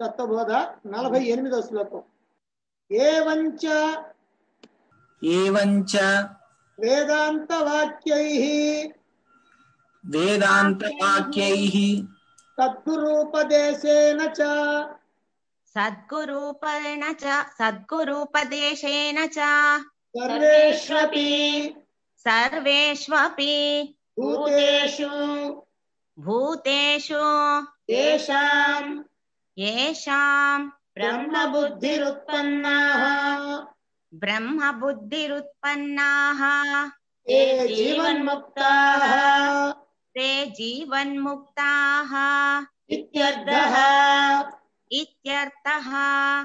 తత్వబోధ నలభై ఎనిమిదో శ్లోకం ఏవంచ ఏవంచ వేదాంత వాక్యై వేదాంతవాక్యైః తద్గురూపదేశేన చ సద్గురూపేణ చ సద్గురూపదేశేన చ సర్వేష్వపి సర్వేష్వపి భూతేషు భూతేషు తేషాం ఏషాం బ్రహ్మబుద్ధిరుత్పన్నాః బ్రహ్మబుద్ధిరుత్పన్నాః ఏ జీవన్ముక్తాః ते జీవన్ముక్తాః ఇత్యర్థః ఇత్యర్థః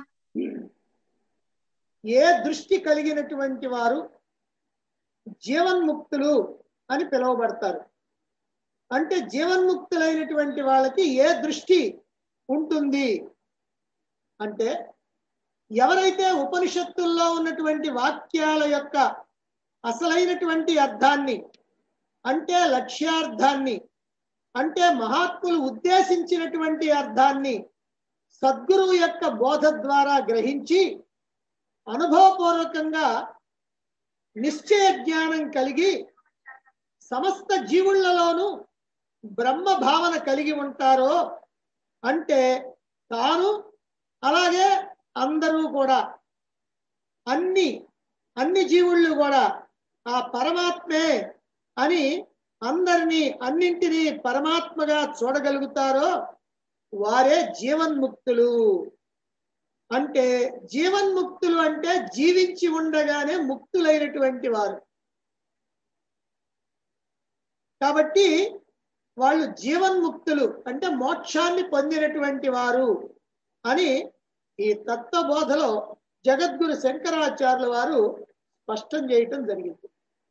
ఏ దృష్టి కలిగినటువంటి వారు జీవన్ముక్తులు అని పిలువబడతారు అంటే జీవన్ముక్తులైనటువంటి వాళ్ళకి ఏ దృష్టి ఉంటుంది అంటే ఎవరైతే ఉపనిషత్తుల్లో ఉన్నటువంటి వాక్యాల యొక్క అసలైనటువంటి అర్థాన్ని అంటే లక్ష్యార్థాన్ని అంటే మహాత్ములు ఉద్దేశించినటువంటి అర్థాన్ని సద్గురువు యొక్క బోధ ద్వారా గ్రహించి అనుభవపూర్వకంగా నిశ్చయ జ్ఞానం కలిగి సమస్త జీవుళ్లలోనూ బ్రహ్మ భావన కలిగి ఉంటారో అంటే తాను అలాగే అందరూ కూడా అన్ని అన్ని జీవుళ్ళు కూడా ఆ పరమాత్మే అని అందరినీ అన్నింటినీ పరమాత్మగా చూడగలుగుతారో వారే జీవన్ముక్తులు అంటే జీవన్ముక్తులు అంటే జీవించి ఉండగానే ముక్తులైనటువంటి వారు కాబట్టి వాళ్ళు జీవన్ముక్తులు అంటే మోక్షాన్ని పొందినటువంటి వారు అని ఈ తత్వబోధలో జగద్గురు శంకరాచార్యుల వారు స్పష్టం చేయటం జరిగింది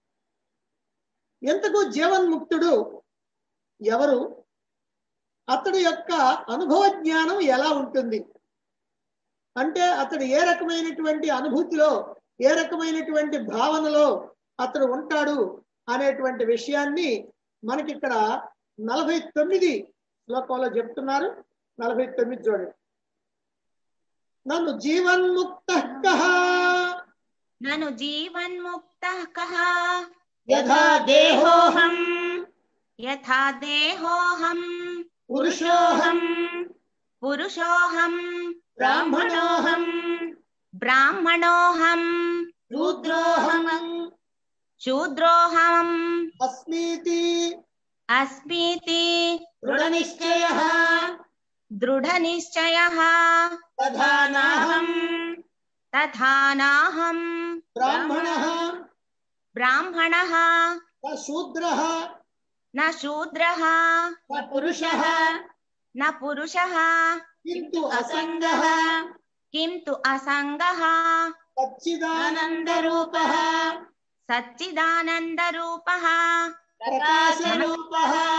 ఎంతకు జీవన్ముక్తుడు ఎవరు అతడి యొక్క అనుభవ జ్ఞానం ఎలా ఉంటుంది అంటే అతడు ఏ రకమైనటువంటి అనుభూతిలో ఏ రకమైనటువంటి భావనలో అతడు ఉంటాడు అనేటువంటి విషయాన్ని మనకి ఇక్కడ నలభై తొమ్మిది శ్లోకంలో చెప్తున్నారు నలభై తొమ్మిది చూడండి నన్ను జీవన్ముక్త కహ నను జీవన్ముక్తః కః యథా దేహోహం యథా దేహోహం పురుషోహం పురుషోహం బ్రాహ్మణోహం బ్రాహ్మణోహం శూద్రోహం శూద్రోహం అస్మీతి అస్మీతి దృఢ నిశ్చయ దృఢనిశ్చయः తథా నాహం తథా నాహం బ్రాహ్మణ బ్రాహ్మణः శూద్ర న శూద్రः పురుష న పురుషः కింటు అసంగ किं तु असङ्गः సచ్చిదానందరూప सच्चिदानन्दरूपः ప్రకాశరూప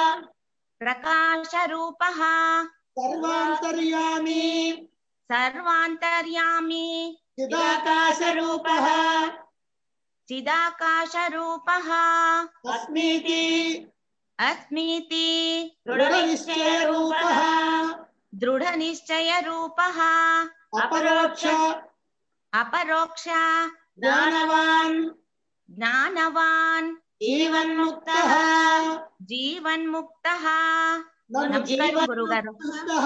प्रकाशरूपः సర్వాంతర్యామి सर्वान्तर्यामी చిదాకాశరూప चिदाकाशरूपः అస్మీతి अस्मीति దృఢ నిశ్చయరూప दृढनिश्चयरूपः అపరోక్ష अपरोक्ष జ్ఞానవాన్ ज्ञानवान् జీవన్ముక్త जीवन्मुक्तः నన్ను నమస్కారం గురుగారు జీవన్ముక్తః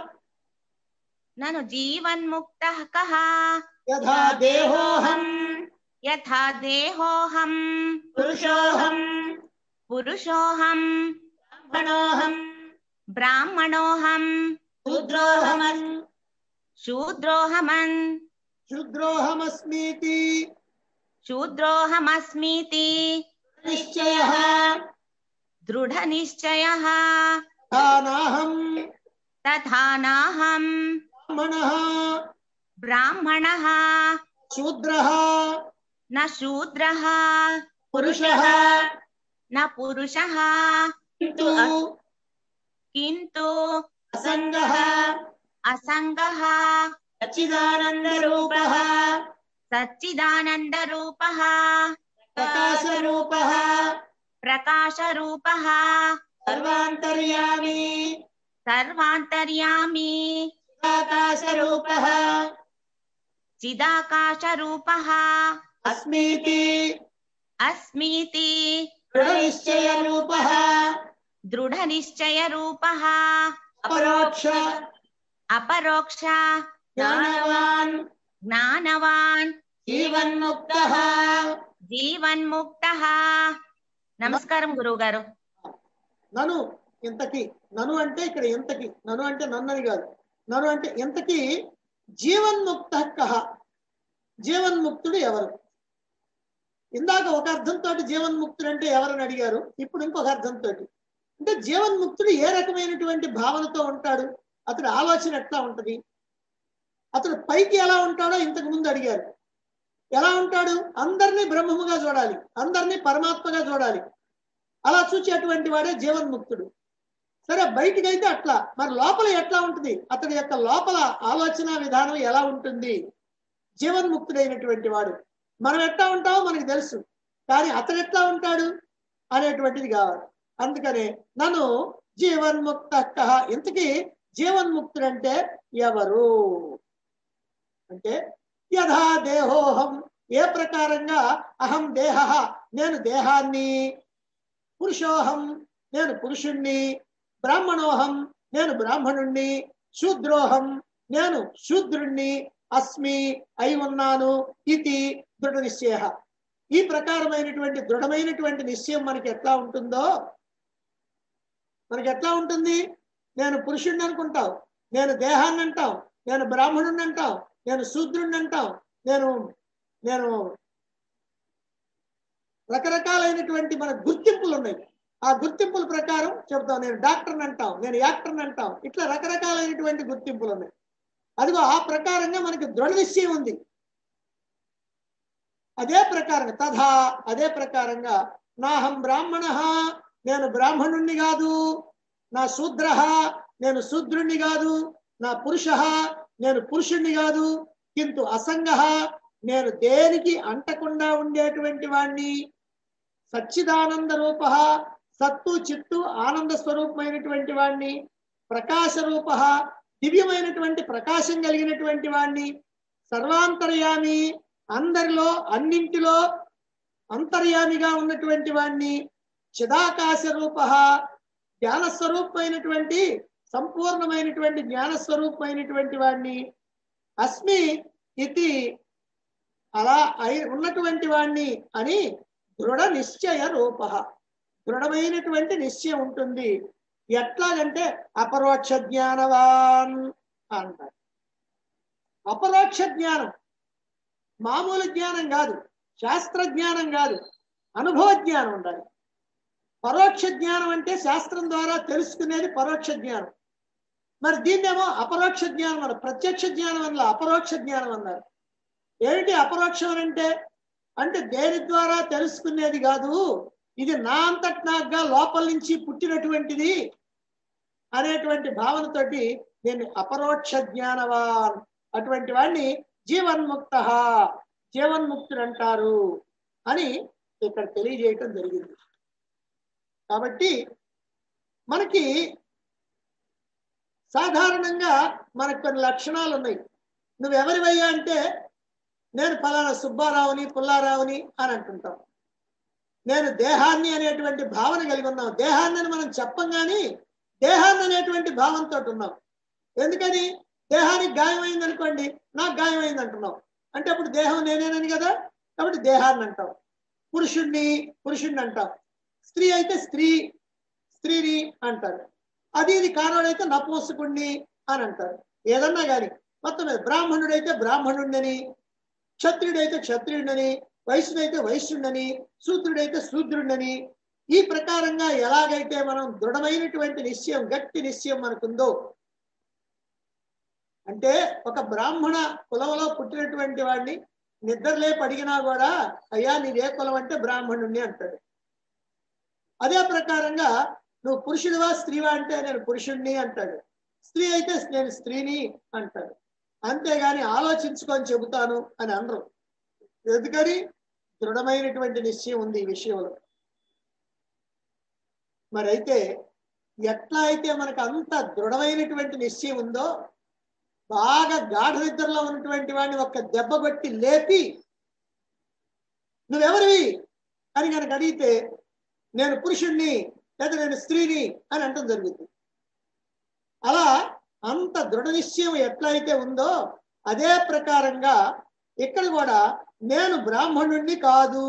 నను జీవన్ముక్తः కः యథా దేహోహం యథా దేహోహం పురుషోహం పురుషోహం బ్రాహ్మణోహం బ్రాహ్మణోహం శూద్రోహమన్ శూద్రోహమన్ శూద్రోహమస్మీతి శూద్రోహమస్మీతి నిశ్చయ దృఢనిశ్చయः తానాహం తథా నాహం బ్రాహ్మణ బ్రాహ్మణः శూద్ర న శూద్రः పురుష న పురుషः కింటు కింటు అసంగ అసంగः సచ్చిదానందరూప సచ్చిదానందరూపः ప్రకాశరూప ప్రకాశరూపः సర్వాంతర్యామి సర్వాంతర్యామి ఆకాశ चिदाकाशरूपः అస్మీతి अस्मीति దృఢ నిశ్చయ రూప दृढनिश्चयरूपः అపరోక్ష अपरोक्ष జ్ఞానవాన్ ज्ञानवान् జీవన్ముక్త జీవన్ముక్తః నమస్కారం గురువు గారు నను ఇంతకి నను అంటే ఇక్కడ ఇంతకి నను అంటే నన్నని కాదు నను అంటే ఇంతకి జీవన్ముక్త కహ జీవన్ముక్తుడు ఎవరు ఇందాక ఒక అర్థంతో జీవన్ముక్తుడు అంటే ఎవరని అడిగారు ఇప్పుడు ఇంకొక అర్థంతో అంటే జీవన్ముక్తుడు ఏ రకమైనటువంటి భావనతో ఉంటాడు అతడి ఆలోచన ఎట్లా ఉంటది అతడు పైకి ఎలా ఉంటాడో ఇంతకు ముందు అడిగారు ఎలా ఉంటాడు అందరినీ బ్రహ్మముగా చూడాలి అందరినీ పరమాత్మగా చూడాలి అలా చూచేటువంటి వాడే జీవన్ముక్తుడు సరే బయటికైతే అట్లా మరి లోపల ఎట్లా ఉంటుంది అతడి యొక్క లోపల ఆలోచన విధానం ఎలా ఉంటుంది జీవన్ముక్తుడైనటువంటి వాడు మనం ఎట్లా ఉంటామో మనకు తెలుసు కానీ అతడు ఎట్లా ఉంటాడు అనేటువంటిది కావాలి అందుకనే నన్ను జీవన్ముక్త కహ ఇంతకీ జీవన్ముక్తుడంటే ఎవరు అంటే యథా దేహోహం ఏ ప్రకారంగా అహం దేహ నేను దేహాన్ని పురుషోహం నేను పురుషుణ్ణి బ్రాహ్మణోహం నేను బ్రాహ్మణుణ్ణి శూద్రోహం నేను శూద్రుణ్ణి అస్మి అయి ఉన్నాను ఇది దృఢ నిశ్చయ ఈ ప్రకారమైనటువంటి దృఢమైనటువంటి నిశ్చయం మనకి ఎట్లా ఉంటుందో మనకి ఎట్లా ఉంటుంది నేను పురుషుణ్ణి అనుకుంటావు నేను దేహాన్ని అంటావు నేను బ్రాహ్మణుణ్ణి అంటావు నేను శూద్రుణ్ణి అంటావు నేను నేను రకరకాలైనటువంటి మన గుర్తింపులు ఉన్నాయి ఆ గుర్తింపుల ప్రకారం చెప్తాం నేను డాక్టర్ని అంటాం నేను యాక్టర్ని అంటాం ఇట్లా రకరకాలైనటువంటి గుర్తింపులు ఉన్నాయి అదిగో ఆ ప్రకారంగా మనకి దృఢ నిశ్చయం ఉంది అదే ప్రకారంగా తథా అదే ప్రకారంగా నాహం బ్రాహ్మణ నేను బ్రాహ్మణుణ్ణి కాదు నా శూద్ర నేను శూద్రుణ్ణి కాదు నా పురుష నేను పురుషుణ్ణి కాదు కింటు అసంగ నేను దేనికి అంటకుండా ఉండేటువంటి వాణ్ణి సచ్చిదానంద రూప సత్తు చిత్తు ఆనంద స్వరూపమైనటువంటి వాణ్ణి ప్రకాశ రూప దివ్యమైనటువంటి ప్రకాశం కలిగినటువంటి వాణ్ణి సర్వాంతర్యామి అందరిలో అన్నింటిలో అంతర్యామిగా ఉన్నటువంటి వాణ్ణి చిదాకాశ రూప జ్ఞానస్వరూపమైనటువంటి సంపూర్ణమైనటువంటి జ్ఞానస్వరూపమైనటువంటి వాణ్ణి అస్మి ఇది అలా అయి ఉన్నటువంటి వాణ్ణి అని దృఢ నిశ్చయ రూప దృఢమైనటువంటి నిశ్చయం ఉంటుంది ఎట్లాగంటే అపరోక్ష జ్ఞానవాన్ అంటారు అపరోక్ష జ్ఞానం మామూలు జ్ఞానం కాదు శాస్త్ర జ్ఞానం కాదు అనుభవ జ్ఞానం ఉండాలి పరోక్ష జ్ఞానం అంటే శాస్త్రం ద్వారా తెలుసుకునేది పరోక్ష జ్ఞానం మరి దీన్నేమో అపరోక్ష జ్ఞానం అన్నారు ప్రత్యక్ష జ్ఞానం అన్నారు అపరోక్ష జ్ఞానం అన్నారు ఏమిటి అపరోక్షం అని అంటే అంటే దేని ద్వారా తెలుసుకునేది కాదు ఇది నా అంతటి నాకుగా లోపల నుంచి పుట్టినటువంటిది అనేటువంటి భావనతోటి నేను అపరోక్ష జ్ఞానవాన్ అటువంటి వాడిని జీవన్ముక్త జీవన్ముక్తుడు అంటారు అని ఇక్కడ తెలియజేయటం జరిగింది కాబట్టి మనకి సాధారణంగా మనకు కొన్ని లక్షణాలు ఉన్నాయి నువ్వెవరివయ్యా అంటే నేను ఫలానా సుబ్బారావుని పుల్లారావుని అని అంటుంటాం నేను దేహాన్ని అనేటువంటి భావన కలిగి ఉన్నాం దేహాన్ని అని మనం చెప్పం కానీ దేహాన్ని అనేటువంటి భావంతో ఉన్నాం ఎందుకని దేహానికి గాయమైంది అనుకోండి నాకు గాయమైంది అంటున్నాం అంటే అప్పుడు దేహం నేనేనని కదా కాబట్టి దేహాన్ని అంటాం పురుషుణ్ణి పురుషుణ్ణి అంటాం స్త్రీ అయితే స్త్రీ స్త్రీని అంటారు అది ఇది కానోడైతే నపుంసకుణ్ణి అని అంటారు ఏదన్నా కానీ మొత్తం మీద బ్రాహ్మణుడైతే బ్రాహ్మణుడని క్షత్రియుడైతే క్షత్రియుడని వైశ్యుడైతే వైశ్యుడని శూద్రుడైతే శూద్రుడని ఈ ప్రకారంగా ఎలాగైతే మనం దృఢమైనటువంటి నిశ్చయం గట్టి నిశ్చయం మనకుందో అంటే ఒక బ్రాహ్మణ కులంలో పుట్టినటువంటి వాడిని నిద్రలేపు అడిగినా కూడా అయ్యా నీదే కులం అంటే బ్రాహ్మణుణ్ణి అంటాడు అదే ప్రకారంగా నువ్వు పురుషుడివా స్త్రీవా అంటే నేను పురుషుణ్ణి అంటాడు స్త్రీ అయితే నేను స్త్రీని అంటాడు అంతేగాని ఆలోచించుకొని చెబుతాను అని అనరు ఎందుకని దృఢమైనటువంటి నిశ్చయం ఉంది ఈ విషయంలో మరి అయితే ఎట్లా అయితే మనకు అంత దృఢమైనటువంటి నిశ్చయం ఉందో బాగా గాఢ నిద్రలో ఉన్నటువంటి వాడిని ఒక్క దెబ్బ కొట్టి లేపి నువ్వెవరివి అని కనుక అడిగితే నేను పురుషుణ్ణి లేదా నేను స్త్రీని అని అంటం జరుగుతుంది అలా అంత దృఢ నిశ్చయం ఎట్లయితే ఉందో అదే ప్రకారంగా ఇక్కడ కూడా నేను బ్రాహ్మణుణ్ణి కాదు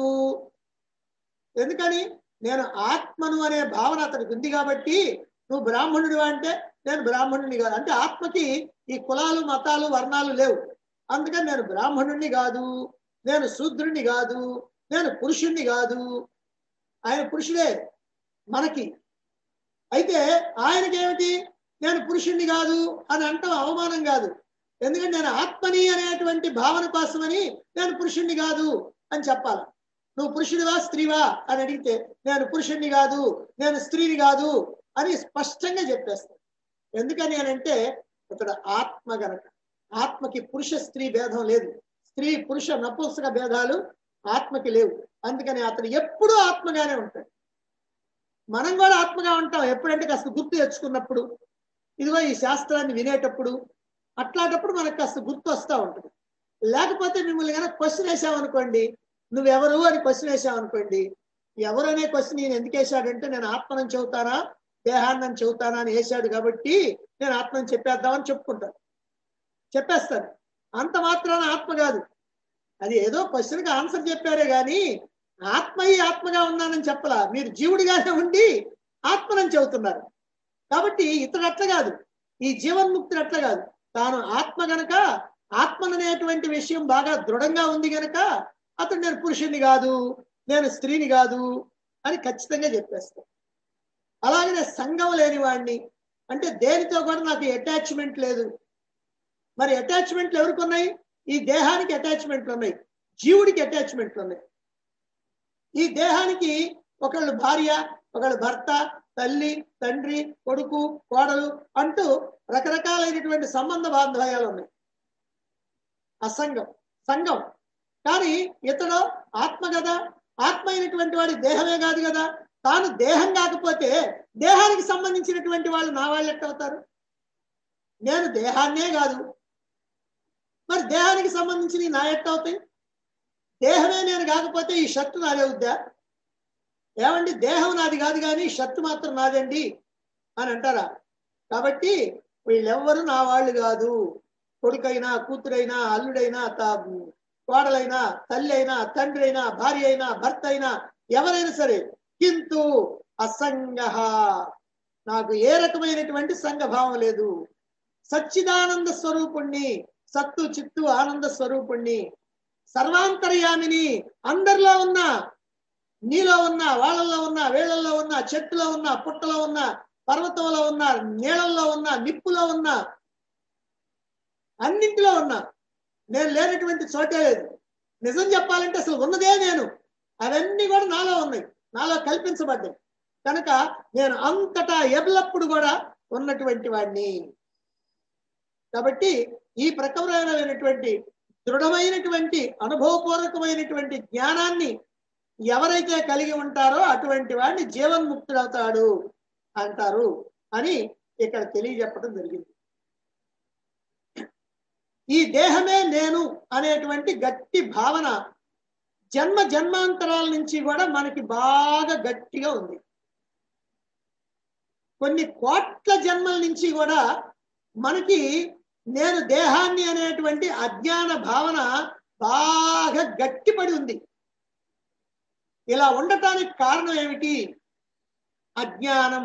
ఎందుకని నేను ఆత్మను అనే భావన అతనికి ఉంది కాబట్టి నువ్వు బ్రాహ్మణుడు అంటే నేను బ్రాహ్మణుడిని కాదు అంటే ఆత్మకి ఈ కులాలు మతాలు వర్ణాలు లేవు అందుకని నేను బ్రాహ్మణుణ్ణి కాదు నేను శూద్రుణ్ణి కాదు నేను పురుషుణ్ణి కాదు ఆయన పురుషుడే మనకి అయితే ఆయనకేమిటి నేను పురుషుణ్ణి కాదు అని అంటాం అవమానం కాదు ఎందుకంటే నేను ఆత్మని అనేటువంటి భావన కోసమని నేను పురుషుణ్ణి కాదు అని చెప్పాలి నువ్వు పురుషుడివా స్త్రీవా అని అడిగితే నేను పురుషుణ్ణి కాదు నేను స్త్రీని కాదు అని స్పష్టంగా చెప్పేస్తాను ఎందుకని అని అంటే ఇక్కడ ఆత్మ గనక ఆత్మకి పురుష స్త్రీ భేదం లేదు స్త్రీ పురుష నపుంసక భేదాలు ఆత్మకి లేవు అందుకని అతను ఎప్పుడూ ఆత్మగానే ఉంటాడు మనం కూడా ఆత్మగా ఉంటాం ఎప్పుడంటే కాస్త గుర్తు తెచ్చుకున్నప్పుడు ఇదిగో ఈ శాస్త్రాన్ని వినేటప్పుడు అట్లాంటప్పుడు మనకు కాస్త గుర్తు వస్తూ ఉంటుంది లేకపోతే మిమ్మల్ని కనుక క్వశ్చన్ వేసామనుకోండి నువ్వెవరు అని క్వశ్చన్ వేసామనుకోండి ఎవరు అనే క్వశ్చన్ నేను ఎందుకు వేశాడంటే నేను ఆత్మని చెబుతానా దేహాన్ని అని చెబుతానా అని వేశాడు కాబట్టి నేను ఆత్మని చెప్పేద్దామని చెప్పుకుంటాను చెప్పేస్తాను అంత మాత్రాన ఆత్మ కాదు అది ఏదో క్వశ్చన్కి ఆన్సర్ చెప్పారే కానీ ఆత్మ ఈ ఆత్మగా ఉన్నానని చెప్పలా మీరు జీవుడిగానే ఉండి ఆత్మనని చెబుతున్నారు కాబట్టి ఇతడు అట్లా కాదు ఈ జీవన్ముక్తుడు అట్లా కాదు తాను ఆత్మ గనక ఆత్మననేటువంటి విషయం బాగా దృఢంగా ఉంది గనక అతడు నేను పురుషుణ్ణి కాదు నేను స్త్రీని కాదు అని ఖచ్చితంగా చెప్పేస్తాను అలాగనే సంఘం లేని వాడిని అంటే దేనితో కూడా నాకు అటాచ్మెంట్ లేదు మరి అటాచ్మెంట్లు ఎవరికి ఉన్నాయి ఈ దేహానికి అటాచ్మెంట్లు ఉన్నాయి జీవుడికి అటాచ్మెంట్లు ఉన్నాయి ఈ దేహానికి ఒకళ్ళు భార్య ఒకళ్ళు భర్త తల్లి తండ్రి కొడుకు కోడలు అంటూ రకరకాలైనటువంటి సంబంధ బాంధవ్యాలు ఉన్నాయి అసంగం సంఘం కానీ ఇతడు ఆత్మ కదా ఆత్మ అయినటువంటి వాడి దేహమే కాదు కదా తాను దేహం కాకపోతే దేహానికి సంబంధించినటువంటి వాళ్ళు నా వాళ్ళు ఎట్ట అవుతారు నేను దేహాన్నే కాదు మరి దేహానికి సంబంధించి నా ఎట్ట అవుతాయి దేహమే నేను కాకపోతే ఈ షర్టు నాదే అవుద్దా ఏమండి దేహం నాది కాదు కానీ షర్టు మాత్రం నాదండి అని అంటారా కాబట్టి వీళ్ళెవ్వరు నా వాళ్ళు కాదు కొడుకైనా కూతురైనా అల్లుడైనా తా కోడలైనా తల్లి అయినా తండ్రి అయినా భార్య అయినా భర్త అయినా ఎవరైనా సరే కింతు అసంగ నాకు ఏ రకమైనటువంటి సంఘభావం లేదు సచ్చిదానంద స్వరూపుణ్ణి సత్తు చిత్తు ఆనంద స్వరూపుణ్ణి సర్వాంతర్యామిని అందరిలో ఉన్న నీలో ఉన్న వాళ్ళల్లో ఉన్న వేళ్ళల్లో ఉన్న చెట్టులో ఉన్న పుట్టలో ఉన్న పర్వతంలో ఉన్న నీళ్ళల్లో ఉన్న నిప్పులో ఉన్న అన్నింటిలో ఉన్నా నేను లేనటువంటి చోటే లేదు నిజం చెప్పాలంటే అసలు ఉన్నదే నేను అవన్నీ కూడా నాలో ఉన్నాయి నాలో కల్పించబడ్డాయి కనుక నేను అంతటా ఎల్లప్పుడు కూడా ఉన్నటువంటి వాడిని కాబట్టి ఈ ప్రకారమైనటువంటి దృఢమైనటువంటి అనుభవపూర్వకమైనటువంటి జ్ఞానాన్ని ఎవరైతే కలిగి ఉంటారో అటువంటి వాడిని జీవన్ముక్తుడవుతాడు అంటారు అని ఇక్కడ తెలియజెప్పడం జరిగింది ఈ దేహమే నేను అనేటువంటి గట్టి భావన జన్మ జన్మాంతరాల నుంచి కూడా మనకి బాగా గట్టిగా ఉంది కొన్ని కోట్ల జన్మల నుంచి కూడా మనకి నేను దేహాన్ని అనేటువంటి అజ్ఞాన భావన బాగా గట్టిపడి ఉంది ఇలా ఉండటానికి కారణం ఏమిటి అజ్ఞానం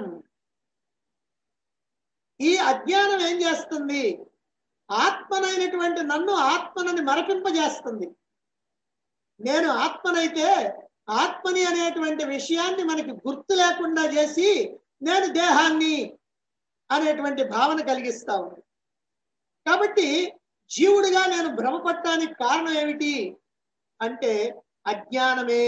ఈ అజ్ఞానం ఏం చేస్తుంది ఆత్మనైనటువంటి నన్ను ఆత్మనని మరపింపజేస్తుంది నేను ఆత్మనైతే ఆత్మని అనేటువంటి విషయాన్ని మనకి గుర్తు లేకుండా చేసి నేను దేహాన్ని అనేటువంటి భావన కలిగిస్తా ఉంది కాబట్టి జీవుడిగా నేను భ్రమపడటానికి కారణం ఏమిటి అంటే అజ్ఞానమే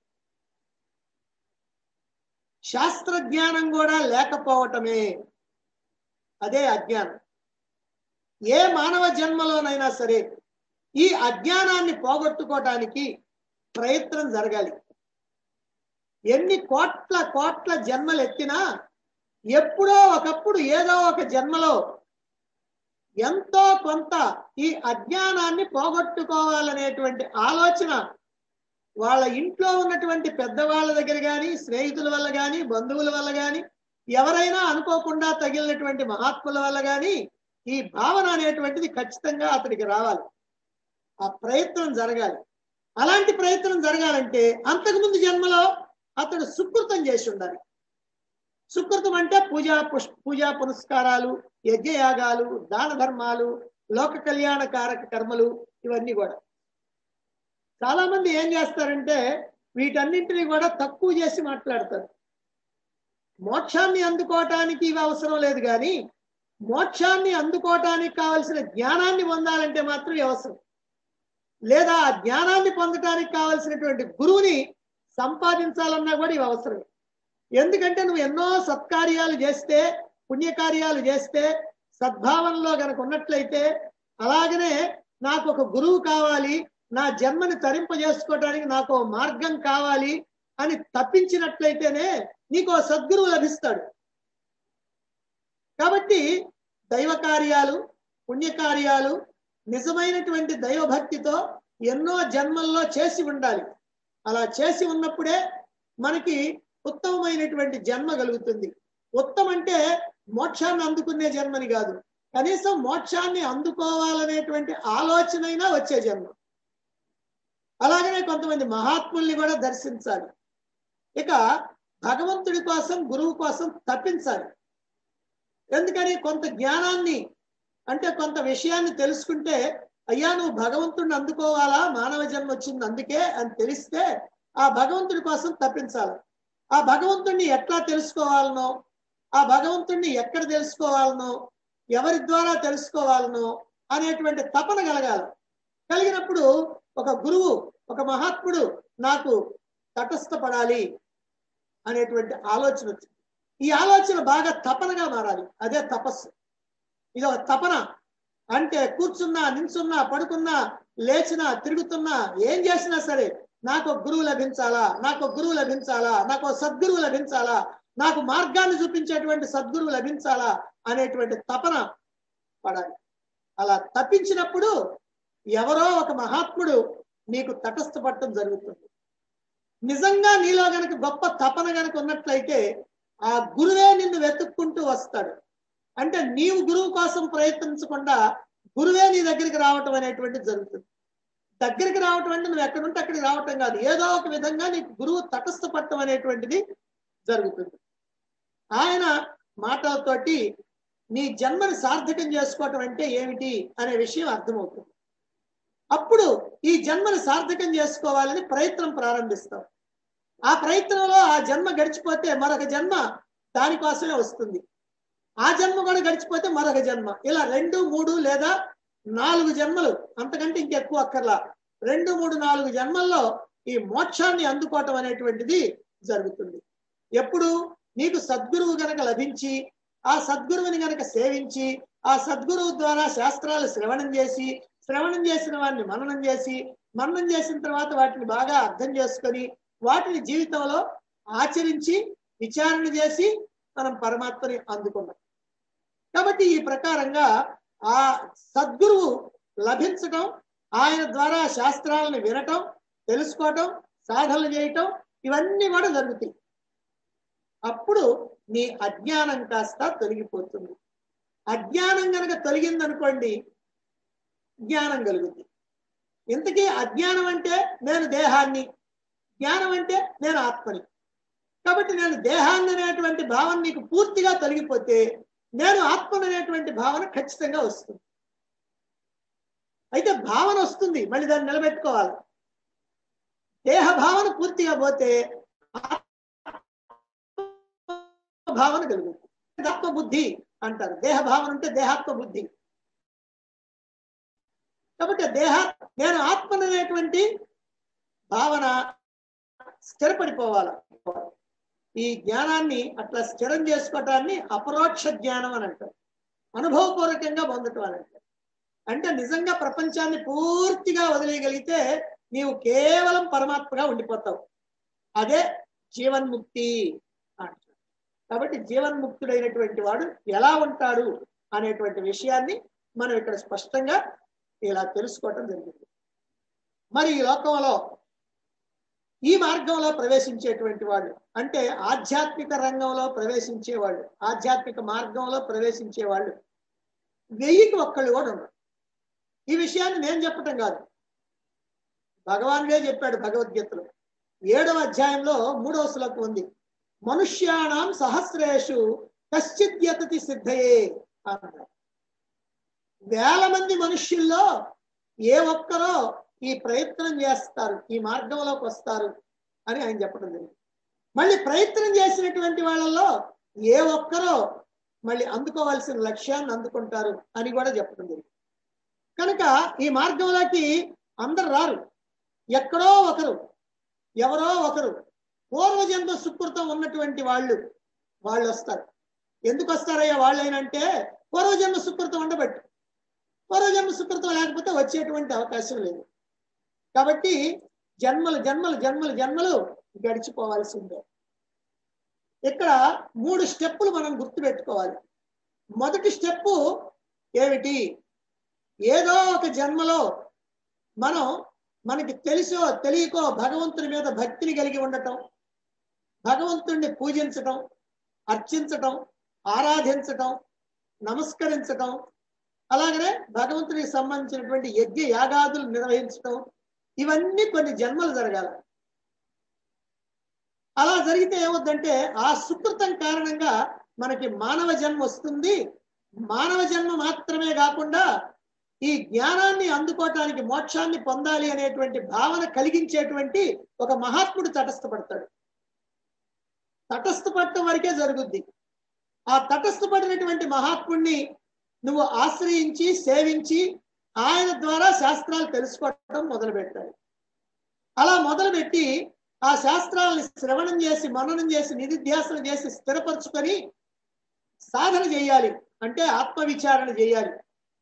శాస్త్ర జ్ఞానం కూడా లేకపోవటమే అదే అజ్ఞానం ఏ మానవ జన్మలోనైనా సరే ఈ అజ్ఞానాన్ని పోగొట్టుకోవటానికి ప్రయత్నం జరగాలి ఎన్ని కోట్ల కోట్ల జన్మలు ఎత్తినా ఎప్పుడో ఒకప్పుడు ఏదో ఒక జన్మలో ఎంతో కొంత ఈ అజ్ఞానాన్ని పోగొట్టుకోవాలనేటువంటి ఆలోచన వాళ్ళ ఇంట్లో ఉన్నటువంటి పెద్దవాళ్ళ దగ్గర కానీ స్నేహితుల వల్ల కానీ బంధువుల వల్ల కానీ ఎవరైనా అనుకోకుండా తగిలినటువంటి మహాత్ముల వల్ల కానీ ఈ భావన అనేటువంటిది ఖచ్చితంగా అతడికి రావాలి ఆ ప్రయత్నం జరగాలి అలాంటి ప్రయత్నం జరగాలంటే అంతకుముందు జన్మలో అతడు సుకృతం చేసి ఉండాలి సుకృతం అంటే పూజా పుష్ పూజా పునస్కారాలు యజ్ఞయాగాలు దాన ధర్మాలు లోక కళ్యాణకారక కర్మలు ఇవన్నీ కూడా చాలా మంది ఏం చేస్తారంటే వీటన్నింటినీ కూడా తక్కువ చేసి మాట్లాడతారు మోక్షాన్ని అందుకోవటానికి ఇవి అవసరం లేదు కానీ మోక్షాన్ని అందుకోవటానికి కావలసిన జ్ఞానాన్ని పొందాలంటే మాత్రం ఇవి అవసరం లేదా ఆ జ్ఞానాన్ని పొందటానికి కావలసినటువంటి గురువుని సంపాదించాలన్నా కూడా ఇవి అవసరమే ఎందుకంటే నువ్వు ఎన్నో సత్కార్యాలు చేస్తే పుణ్యకార్యాలు చేస్తే సద్భావనలో గనక ఉన్నట్లయితే అలాగనే నాకు ఒక గురువు కావాలి నా జన్మని తరింపజేసుకోవడానికి నాకు ఓ మార్గం కావాలి అని తప్పించినట్లయితేనే నీకు ఓ సద్గురువు లభిస్తాడు కాబట్టి దైవ కార్యాలు పుణ్యకార్యాలు నిజమైనటువంటి దైవభక్తితో ఎన్నో జన్మల్లో చేసి ఉండాలి అలా చేసి ఉన్నప్పుడే మనకి ఉత్తమమైనటువంటి జన్మ కలుగుతుంది ఉత్తమ అంటే మోక్షాన్ని అందుకునే జన్మని కాదు కనీసం మోక్షాన్ని అందుకోవాలనేటువంటి ఆలోచనైనా వచ్చే జన్మ అలాగనే కొంతమంది మహాత్ముల్ని కూడా దర్శించాలి ఇక భగవంతుడి కోసం గురువు కోసం తప్పించాలి ఎందుకని కొంత జ్ఞానాన్ని అంటే కొంత విషయాన్ని తెలుసుకుంటే అయ్యా నువ్వు భగవంతుడిని అందుకోవాలా మానవ జన్మ వచ్చింది అందుకే అని తెలిస్తే ఆ భగవంతుడి కోసం తప్పించాలి ఆ భగవంతుడిని ఎట్లా తెలుసుకోవాలనో ఆ భగవంతుడిని ఎక్కడ తెలుసుకోవాలనో ఎవరి ద్వారా తెలుసుకోవాలనో అనేటువంటి తపన కలగాలి కలిగినప్పుడు ఒక గురువు ఒక మహాత్ముడు నాకు తటస్థపడాలి అనేటువంటి ఆలోచన వచ్చింది ఈ ఆలోచన బాగా తపనగా మారాలి అదే తపస్సు ఇది ఒక తపన అంటే కూర్చున్నా నించున్నా పడుకున్నా లేచినా తిరుగుతున్నా ఏం చేసినా సరే నాకు ఒక గురువు లభించాలా నాకు ఒక గురువు లభించాలా నాకు ఒక సద్గురువు లభించాలా నాకు మార్గాన్ని చూపించేటువంటి సద్గురువు లభించాలా అనేటువంటి తపన పడాలి అలా తప్పించినప్పుడు ఎవరో ఒక మహాత్ముడు నీకు తటస్థపడటం జరుగుతుంది నిజంగా నీలో గనక గొప్ప తపన గనక ఉన్నట్లయితే ఆ గురువే నిన్ను వెతుక్కుంటూ వస్తాడు అంటే నీవు గురువు కోసం ప్రయత్నించకుండా గురువే నీ దగ్గరికి రావటం అనేటువంటిది జరుగుతుంది దగ్గరికి రావటం అంటే నువ్వు ఎక్కడుంటే అక్కడికి రావటం కాదు ఏదో ఒక విధంగా నీకు గురువు తటస్థపడటం అనేటువంటిది జరుగుతుంది ఆయన మాటలతోటి నీ జన్మని సార్థకం చేసుకోవటం అంటే ఏమిటి అనే విషయం అర్థమవుతుంది అప్పుడు ఈ జన్మని సార్థకం చేసుకోవాలని ప్రయత్నం ప్రారంభిస్తాం ఆ ప్రయత్నంలో ఆ జన్మ గడిచిపోతే మరొక జన్మ దానికోసమే వస్తుంది ఆ జన్మ కూడా గడిచిపోతే మరొక జన్మ ఇలా రెండు మూడు లేదా నాలుగు జన్మలు అంతకంటే ఇంకెక్కువ అక్కర్లా రెండు మూడు నాలుగు జన్మల్లో ఈ మోక్షాన్ని అందుకోవటం అనేటువంటిది జరుగుతుంది ఎప్పుడు నీకు సద్గురువు గనక లభించి ఆ సద్గురువుని గనక సేవించి ఆ సద్గురువు ద్వారా శాస్త్రాలు శ్రవణం చేసి శ్రవణం చేసిన వాటిని మననం చేసి మననం చేసిన తర్వాత వాటిని బాగా అర్థం చేసుకొని వాటిని జీవితంలో ఆచరించి విచారణ చేసి మనం పరమాత్మని అందుకున్నాం కాబట్టి ఈ ప్రకారంగా ఆ సద్గురువు లభించటం ఆయన ద్వారా శాస్త్రాలను వినటం తెలుసుకోవటం సాధనలు చేయటం ఇవన్నీ కూడా జరుగుతాయి అప్పుడు నీ అజ్ఞానం కాస్త తొలగిపోతుంది అజ్ఞానం కనుక తొలగిందనుకోండి జ్ఞానం కలుగుతుంది ఇంతకీ అజ్ఞానం అంటే నేను దేహాన్ని జ్ఞానం అంటే నేను ఆత్మని కాబట్టి నేను దేహాన్ని అనేటువంటి భావన నీకు పూర్తిగా తొలగిపోతే నేను ఆత్మను అనేటువంటి భావన ఖచ్చితంగా వస్తుంది అయితే భావన వస్తుంది మళ్ళీ దాన్ని నిలబెట్టుకోవాలి దేహ భావన పూర్తిగా పోతే భావన కలుగుతుంది ఆత్మ బుద్ధి అంటారు దేహ భావన అంటే దేహాత్మ బుద్ధి కాబట్టి దేహ నేను ఆత్మను అనేటువంటి భావన స్థిరపడిపోవాలి ఈ జ్ఞానాన్ని అట్లా స్థిరం చేసుకోవటాన్ని అపరోక్ష జ్ఞానం అని అంటారు అనుభవపూర్వకంగా పొందటం అని అంటారు అంటే నిజంగా ప్రపంచాన్ని పూర్తిగా వదిలేయగలిగితే నీవు కేవలం పరమాత్మగా ఉండిపోతావు అదే జీవన్ముక్తి అంటారు కాబట్టి జీవన్ముక్తుడైనటువంటి వాడు ఎలా ఉంటాడు అనేటువంటి విషయాన్ని మనం ఇక్కడ స్పష్టంగా ఇలా తెలుసుకోవటం జరిగింది మరి ఈ లోకంలో ఈ మార్గంలో ప్రవేశించేటువంటి వాళ్ళు అంటే ఆధ్యాత్మిక రంగంలో ప్రవేశించే వాళ్ళు ఆధ్యాత్మిక మార్గంలో ప్రవేశించే వాళ్ళు వెయ్యికి ఒక్కళ్ళు కూడా ఉన్నారు ఈ విషయాన్ని నేను చెప్పటం కాదు భగవానుడే చెప్పాడు భగవద్గీతలో ఏడవ అధ్యాయంలో మూడవ శ్లోకం ఉంది మనుష్యాణం సహస్రేషు కశ్చిత్ యతతి సిద్ధయే అన్నాడు వేల మంది మనుష్యుల్లో ఏ ఒక్కరో ఈ ప్రయత్నం చేస్తారు ఈ మార్గంలోకి వస్తారు అని ఆయన చెప్పడం జరిగింది మళ్ళీ ప్రయత్నం చేసినటువంటి వాళ్ళలో ఏ ఒక్కరో మళ్ళీ అందుకోవాల్సిన లక్ష్యాన్ని అందుకుంటారు అని కూడా చెప్పడం జరిగింది కనుక ఈ మార్గంలోకి అందరు రారు ఎక్కడో ఒకరు ఎవరో ఒకరు పూర్వజన్మ సుకృతం ఉన్నటువంటి వాళ్ళు వాళ్ళు వస్తారు ఎందుకు వస్తారయ్యా వాళ్ళైనంటే పూర్వజన్మ సుకృతం ఉండబట్టి పూర్వజన్మ సుకృతం లేకపోతే వచ్చేటువంటి అవకాశం లేదు కాబట్టి జన్మలు జన్మలు జన్మలు జన్మలు గడిచిపోవాల్సిందే ఇక్కడ మూడు స్టెప్పులు మనం గుర్తుపెట్టుకోవాలి మొదటి స్టెప్పు ఏమిటి ఏదో ఒక జన్మలో మనం మనకి తెలిసో తెలియకో భగవంతుని మీద భక్తిని కలిగి ఉండటం భగవంతుణ్ణి పూజించటం అర్చించటం ఆరాధించటం నమస్కరించటం అలాగనే భగవంతునికి సంబంధించినటువంటి యజ్ఞ యాగాదులు నిర్వహించటం ఇవన్నీ కొన్ని జన్మలు జరగాలి అలా జరిగితే ఏమవుద్దంటే ఆ సుకృతం కారణంగా మనకి మానవ జన్మ వస్తుంది మానవ జన్మ మాత్రమే కాకుండా ఈ జ్ఞానాన్ని అందుకోవటానికి మోక్షాన్ని పొందాలి అనేటువంటి భావన కలిగించేటువంటి ఒక మహాత్ముడు తటస్థపడతాడు తటస్థపడటం వరకే జరుగుద్ది ఆ తటస్థపడినటువంటి మహాత్ముడిని నువ్వు ఆశ్రయించి సేవించి ఆయన ద్వారా శాస్త్రాలు తెలుసుకోవటం మొదలు పెట్టాలి అలా మొదలుపెట్టి ఆ శాస్త్రాలను శ్రవణం చేసి మననం చేసి నిధిధ్యాసన చేసి స్థిరపరచుకొని సాధన చేయాలి అంటే ఆత్మవిచారణ చేయాలి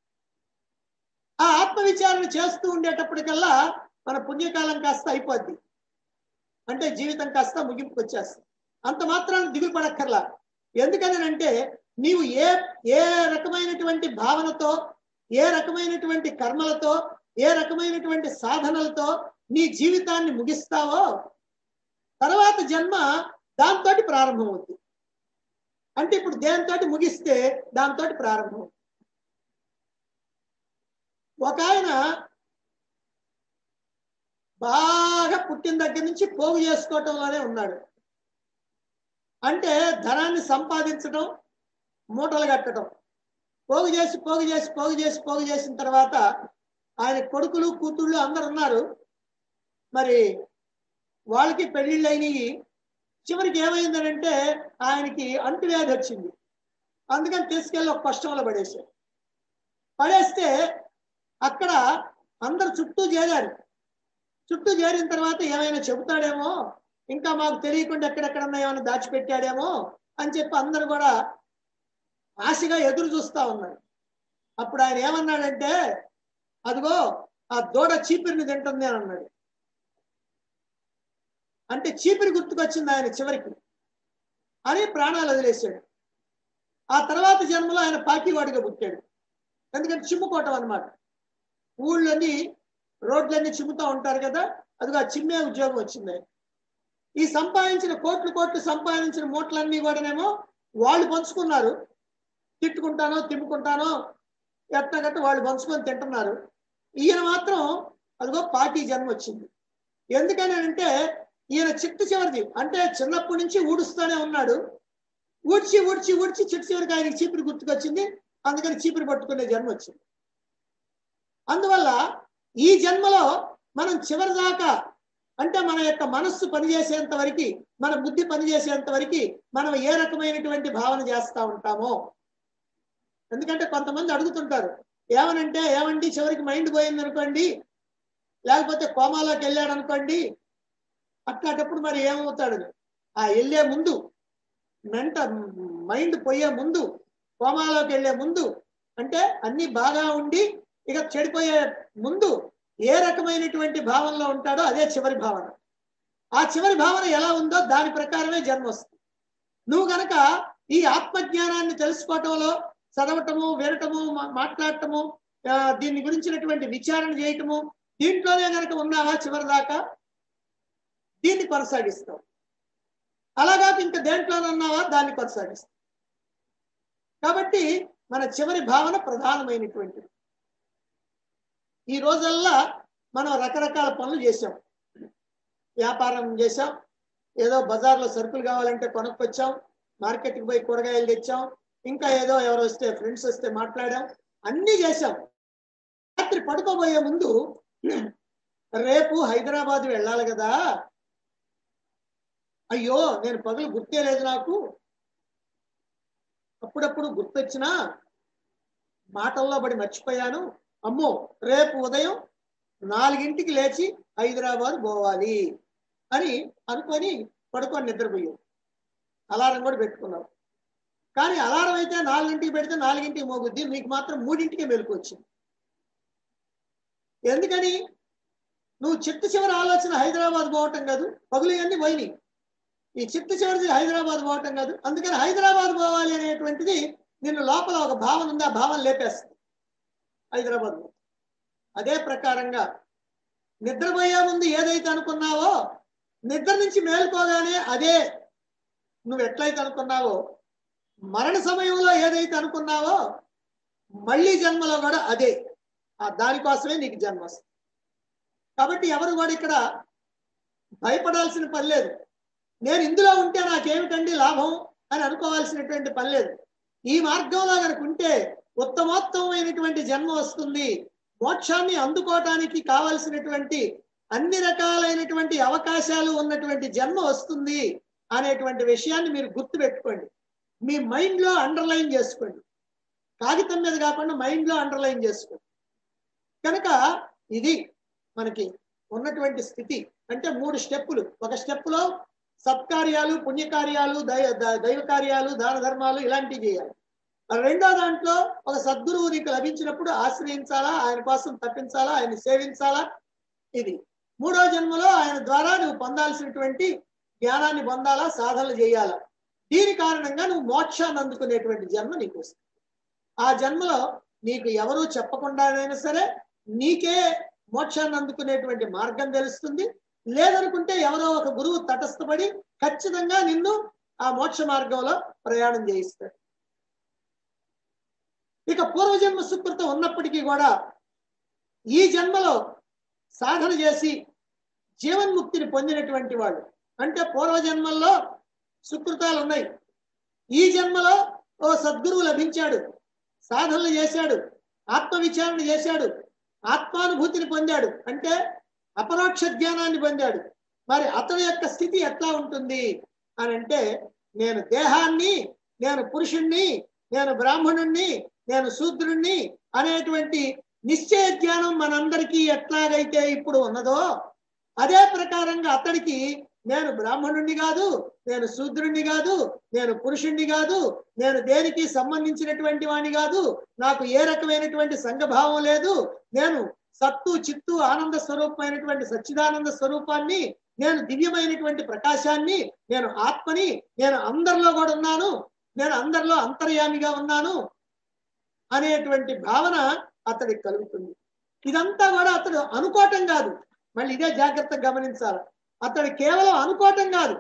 ఆ ఆత్మవిచారణ చేస్తూ ఉండేటప్పటికల్లా మన పుణ్యకాలం కాస్త అయిపోద్ది అంటే జీవితం కాస్త ముగింపుకు వచ్చేస్తుంది అంత మాత్రాన్ని దిగులు పడక్కర్లా ఎందుకని అంటే నీవు ఏ ఏ రకమైనటువంటి భావనతో ఏ రకమైనటువంటి కర్మలతో ఏ రకమైనటువంటి సాధనలతో నీ జీవితాన్ని ముగిస్తావో తర్వాత జన్మ దాంతో ప్రారంభమవుతుంది అంటే ఇప్పుడు దేనితోటి ముగిస్తే దాంతో ప్రారంభం ఒక ఆయన బాగా పుట్టిన దగ్గర నుంచి పోగు చేసుకోవటంలోనే ఉన్నాడు అంటే ధనాన్ని సంపాదించడం మూటలు కట్టడం పోగు చేసి పోగు చేసి పోగు చేసి పోగు చేసిన తర్వాత ఆయన కొడుకులు కూతుళ్ళు అందరు ఉన్నారు మరి వాళ్ళకి పెళ్ళిళ్ళు అయినాయి చివరికి ఏమైందనంటే ఆయనకి అంటువ్యాధి వచ్చింది అందుకని తీసుకెళ్ళి ఒక కష్టంలో పడేశారు పడేస్తే అక్కడ అందరు చుట్టూ చేరారు చుట్టూ చేరిన తర్వాత ఏమైనా చెబుతాడేమో ఇంకా మాకు తెలియకుండా ఎక్కడెక్కడన్నా ఏమైనా దాచిపెట్టాడేమో అని చెప్పి అందరు కూడా ఆశగా ఎదురు చూస్తా ఉన్నారు అప్పుడు ఆయన ఏమన్నాడంటే అదిగో ఆ దూడ చీపిరిని తింటుంది అని అన్నాడు అంటే చీపిరి గుర్తుకొచ్చింది ఆయన చివరికి అని ప్రాణాలు వదిలేశాడు ఆ తర్వాత జన్మలో ఆయన పాకివాడిగా పుట్టాడు ఎందుకంటే చిమ్ముకోవటం అనమాట ఊళ్ళన్నీ రోడ్లన్నీ చిమ్ముతూ ఉంటారు కదా అదిగో ఆ చిమ్మే ఉద్యోగం వచ్చింది ఈ సంపాదించిన కోట్లు కోట్లు సంపాదించిన మూటలన్నీ కూడానేమో వాళ్ళు పంచుకున్నారు తిట్టుకుంటానో తిమ్ముకుంటానో ఎట్టగట్ట వాళ్ళు పంచుకొని తింటున్నారు ఈయన మాత్రం అదిగో పార్టీ జన్మ వచ్చింది ఎందుకని అంటే ఈయన చిట్టు చివరిది అంటే చిన్నప్పటి నుంచి ఊడుస్తూనే ఉన్నాడు ఊడ్చి ఊడ్చి ఊడ్చి చిట్టు చివరికి ఆయనకి చీపురు గుర్తుకొచ్చింది అందుకని చీపురు పట్టుకునే జన్మ వచ్చింది అందువల్ల ఈ జన్మలో మనం చివరి దాకా అంటే మన యొక్క మనస్సు పనిచేసేంత వరకు మన బుద్ధి పనిచేసేంత వరకు మనం ఏ రకమైనటువంటి భావన చేస్తా ఉంటామో ఎందుకంటే కొంతమంది అడుగుతుంటారు ఏమనంటే ఏమండి చివరికి మైండ్ పోయింది అనుకోండి లేకపోతే కోమాలోకి వెళ్ళాడు అనుకోండి అట్లాంటప్పుడు మరి ఏమవుతాడు ఆ వెళ్ళే ముందు మెంట మైండ్ పోయే ముందు కోమాలోకి వెళ్ళే ముందు అంటే అన్ని బాగా ఉండి ఇక చెడిపోయే ముందు ఏ రకమైనటువంటి భావనలో ఉంటాడో అదే చివరి భావన ఆ చివరి భావన ఎలా ఉందో దాని ప్రకారమే జన్మ వస్తుంది నువ్వు గనక ఈ ఆత్మజ్ఞానాన్ని తెలుసుకోవటంలో చదవటము వినటము మా- మాట్లాడటము ఆ, దీని గురించినటువంటి విచారణ చేయటము దీంట్లోనే గనక ఉన్నావా చివరి దాకా దీన్ని కొనసాగిస్తావు అలాగా ఇంకా దేంట్లోనే ఉన్నావా దాన్ని కొనసాగిస్తావు కాబట్టి మన చివరి భావన ప్రధానమైనటువంటిది ఈ రోజల్లా మనం రకరకాల పనులు చేసాం వ్యాపారం చేసాం ఏదో బజార్లో సరుకులు కావాలంటే కొనుక్కొచ్చాం మార్కెట్కి పోయి కూరగాయలు తెచ్చాం ఇంకా ఏదో ఎవరు వస్తే ఫ్రెండ్స్ వస్తే మాట్లాడాం అన్నీ చేశాం రాత్రి పడుకోబోయే ముందు రేపు హైదరాబాద్ వెళ్ళాలి కదా అయ్యో నేను పగలు గుర్తే లేదు నాకు అప్పుడప్పుడు గుర్తొచ్చినా మాటల్లో పడి మర్చిపోయాను అమ్మో రేపు ఉదయం నాలుగింటికి లేచి హైదరాబాద్ పోవాలి అని అనుకొని పడుకొని నిద్రపోయాం అలారం కూడా పెట్టుకున్నాం కానీ అలారం అయితే నాలుగింటికి పెడితే నాలుగింటికి మోగుద్ది మీకు మాత్రం మూడింటికే మెలకు వచ్చింది ఎందుకని నువ్వు చిట్ట చివరి ఆలోచన హైదరాబాద్ పోవటం కాదు పగులు అన్ని పోయినాయి ఈ చిట్ట చివరిది హైదరాబాద్ పోవటం కాదు అందుకని హైదరాబాద్ పోవాలి అనేటువంటిది నిన్ను లోపల ఒక భావన ఉంది ఆ భావన లేపేస్తుంది హైదరాబాద్ పో. అదే ప్రకారంగా నిద్రపోయే ముందు ఏదైతే అనుకున్నావో నిద్ర నుంచి మేల్కోగానే అదే నువ్వు ఎట్లయితే అనుకున్నావో మరణ సమయంలో ఏదైతే అనుకున్నావో మళ్ళీ జన్మలో కూడా అదే ఆ దానికోసమే నీకు జన్మ వస్తుంది కాబట్టి ఎవరు కూడా ఇక్కడ భయపడాల్సిన పని లేదు నేను ఇందులో ఉంటే నాకేమిటండి లాభం అని అనుకోవాల్సినటువంటి పని లేదు ఈ మార్గంలో కనుక ఉంటే ఉత్తమోత్తమైనటువంటి జన్మ వస్తుంది మోక్షాన్ని అందుకోవటానికి కావలసినటువంటి అన్ని రకాలైనటువంటి అవకాశాలు ఉన్నటువంటి జన్మ వస్తుంది అనేటువంటి విషయాన్ని మీరు గుర్తుపెట్టుకోండి మీ మైండ్ లో అండర్లైన్ చేసుకోండి కాగితం మీద కాకుండా మైండ్ లో అండర్లైన్ చేసుకోండి కనుక ఇది మనకి ఉన్నటువంటి స్థితి అంటే మూడు స్టెప్పులు ఒక స్టెప్ లో సత్కార్యాలు పుణ్యకార్యాలు దైవ ద- దైవ కార్యాలు దాన ధర్మాలు ఇలాంటివి చేయాలి రెండో దాంట్లో ఒక సద్గురువు నీకు లభించినప్పుడు ఆశ్రయించాలా ఆయన కోసం తప్పించాలా ఆయన సేవించాలా ఇది మూడో జన్మలో ఆయన ద్వారా నువ్వు పొందాల్సినటువంటి జ్ఞానాన్ని పొందాలా సాధనలు చేయాలా దీని కారణంగా నువ్వు మోక్షాన్ని అందుకునేటువంటి జన్మ నీకు వస్తుంది ఆ జన్మలో నీకు ఎవరూ చెప్పకుండానైనా సరే నీకే మోక్షాన్ని అందుకునేటువంటి మార్గం తెలుస్తుంది లేదనుకుంటే ఎవరో ఒక గురువు తటస్థపడి ఖచ్చితంగా నిన్ను ఆ మోక్ష మార్గంలో ప్రయాణం చేయిస్తాడు ఇక పూర్వజన్మ సుకృతం ఉన్నప్పటికీ కూడా ఈ జన్మలో సాధన చేసి జీవన్ముక్తిని పొందినటువంటి వాళ్ళు అంటే పూర్వజన్మల్లో సుకృతాలు ఉన్నాయి ఈ జన్మలో ఓ సద్గురువు లభించాడు సాధనలు చేశాడు ఆత్మవిచారణ చేశాడు ఆత్మానుభూతిని పొందాడు అంటే అపరోక్ష జ్ఞానాన్ని పొందాడు మరి అతని యొక్క స్థితి ఎట్లా ఉంటుంది అని అంటే నేను దేహాన్ని నేను పురుషుణ్ణి నేను బ్రాహ్మణుణ్ణి నేను శూద్రుణ్ణి అనేటువంటి నిశ్చయ జ్ఞానం మనందరికీ ఎట్లాగైతే ఇప్పుడు ఉన్నదో అదే ప్రకారంగా అతడికి నేను బ్రాహ్మణుణ్ణి కాదు నేను శూద్రుణ్ణి కాదు నేను పురుషుణ్ణి కాదు నేను దేనికి సంబంధించినటువంటి వాణ్ణి కాదు నాకు ఏ రకమైనటువంటి సంఘభావం లేదు నేను సత్తు చిత్తు ఆనంద స్వరూపమైనటువంటి సచ్చిదానంద స్వరూపాన్ని నేను దివ్యమైనటువంటి ప్రకాశాన్ని నేను ఆత్మని నేను అందరిలో కూడా ఉన్నాను నేను అందరిలో అంతర్యామిగా ఉన్నాను అనేటువంటి భావన అతడికి కలుగుతుంది ఇదంతా కూడా అతడు అనుకోవటం కాదు మళ్ళీ ఇదే జాగ్రత్తగా గమనించాలి అతడు కేవలం అనుకోవటం కాదు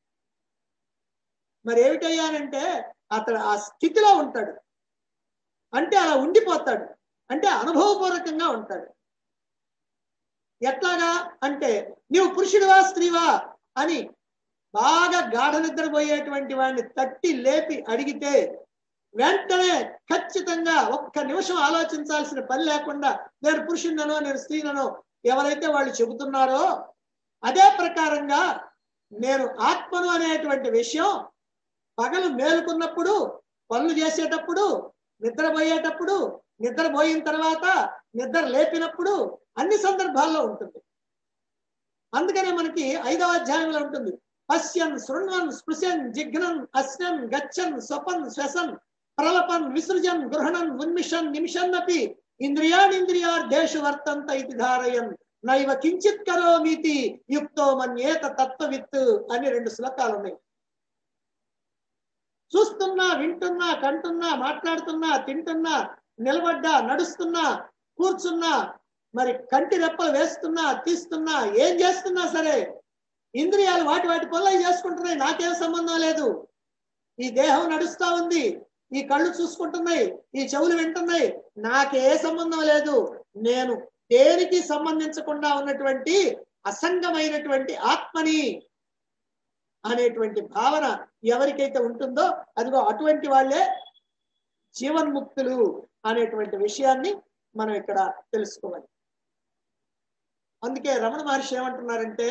మరి ఏమిటయ్యానంటే అతడు ఆ స్థితిలో ఉంటాడు అంటే అలా ఉండిపోతాడు అంటే అనుభవపూర్వకంగా ఉంటాడు ఎట్లాగా అంటే నీవు పురుషుడివా స్త్రీవా అని బాగా గాఢ నిద్రపోయేటువంటి వాడిని తట్టి లేపి అడిగితే వెంటనే ఖచ్చితంగా ఒక్క నిమిషం ఆలోచించాల్సిన పని లేకుండా నేను పురుషుడినో నేను స్త్రీనో ఎవరైతే వాళ్ళు చెబుతున్నారో అదే ప్రకారంగా నేను ఆత్మను అనేటువంటి విషయం పగలు మేలుకున్నప్పుడు పనులు చేసేటప్పుడు నిద్రపోయేటప్పుడు నిద్రపోయిన తర్వాత నిద్ర లేపినప్పుడు అన్ని సందర్భాల్లో ఉంటుంది అందుకనే మనకి ఐదవ అధ్యాయంలో ఉంటుంది పశ్యన్ శృణ్వన్ స్పృశన్ జిఘ్నన్ అస్నన్ గచ్చన్ స్వపన్ శ్వసన్ ప్రలపన్ విసృజన్ గృహణన్ ఉన్మిషన్ నిమిషన్ అపి ఇంద్రియాణింద్రియార్థేషు వర్తంత ఇది ధారయన్ నైవ కించిత్ కరోమీతి యుక్తో మన్యేత తత్వవిత్ అని రెండు శ్లోకాలు ఉన్నాయి చూస్తున్నా వింటున్నా కంటున్నా మాట్లాడుతున్నా తింటున్నా నిలబడ్డా నడుస్తున్నా కూర్చున్నా మరి కంటి రెప్పలు వేస్తున్నా తీస్తున్నా ఏం చేస్తున్నా సరే ఇంద్రియాలు వాటి వాటి పనులు చేసుకుంటున్నాయి నాకేం సంబంధం లేదు ఈ దేహం నడుస్తా ఉంది ఈ కళ్ళు చూసుకుంటున్నాయి ఈ చెవులు వింటున్నాయి నాకే సంబంధం లేదు నేను దేనికి సంబంధించకుండా ఉన్నటువంటి అసంగమైనటువంటి ఆత్మని అనేటువంటి భావన ఎవరికైతే ఉంటుందో అదిగో అటువంటి వాళ్ళే జీవన్ముక్తులు అనేటువంటి విషయాన్ని మనం ఇక్కడ తెలుసుకోవాలి అందుకే రమణ మహర్షి ఏమంటున్నారంటే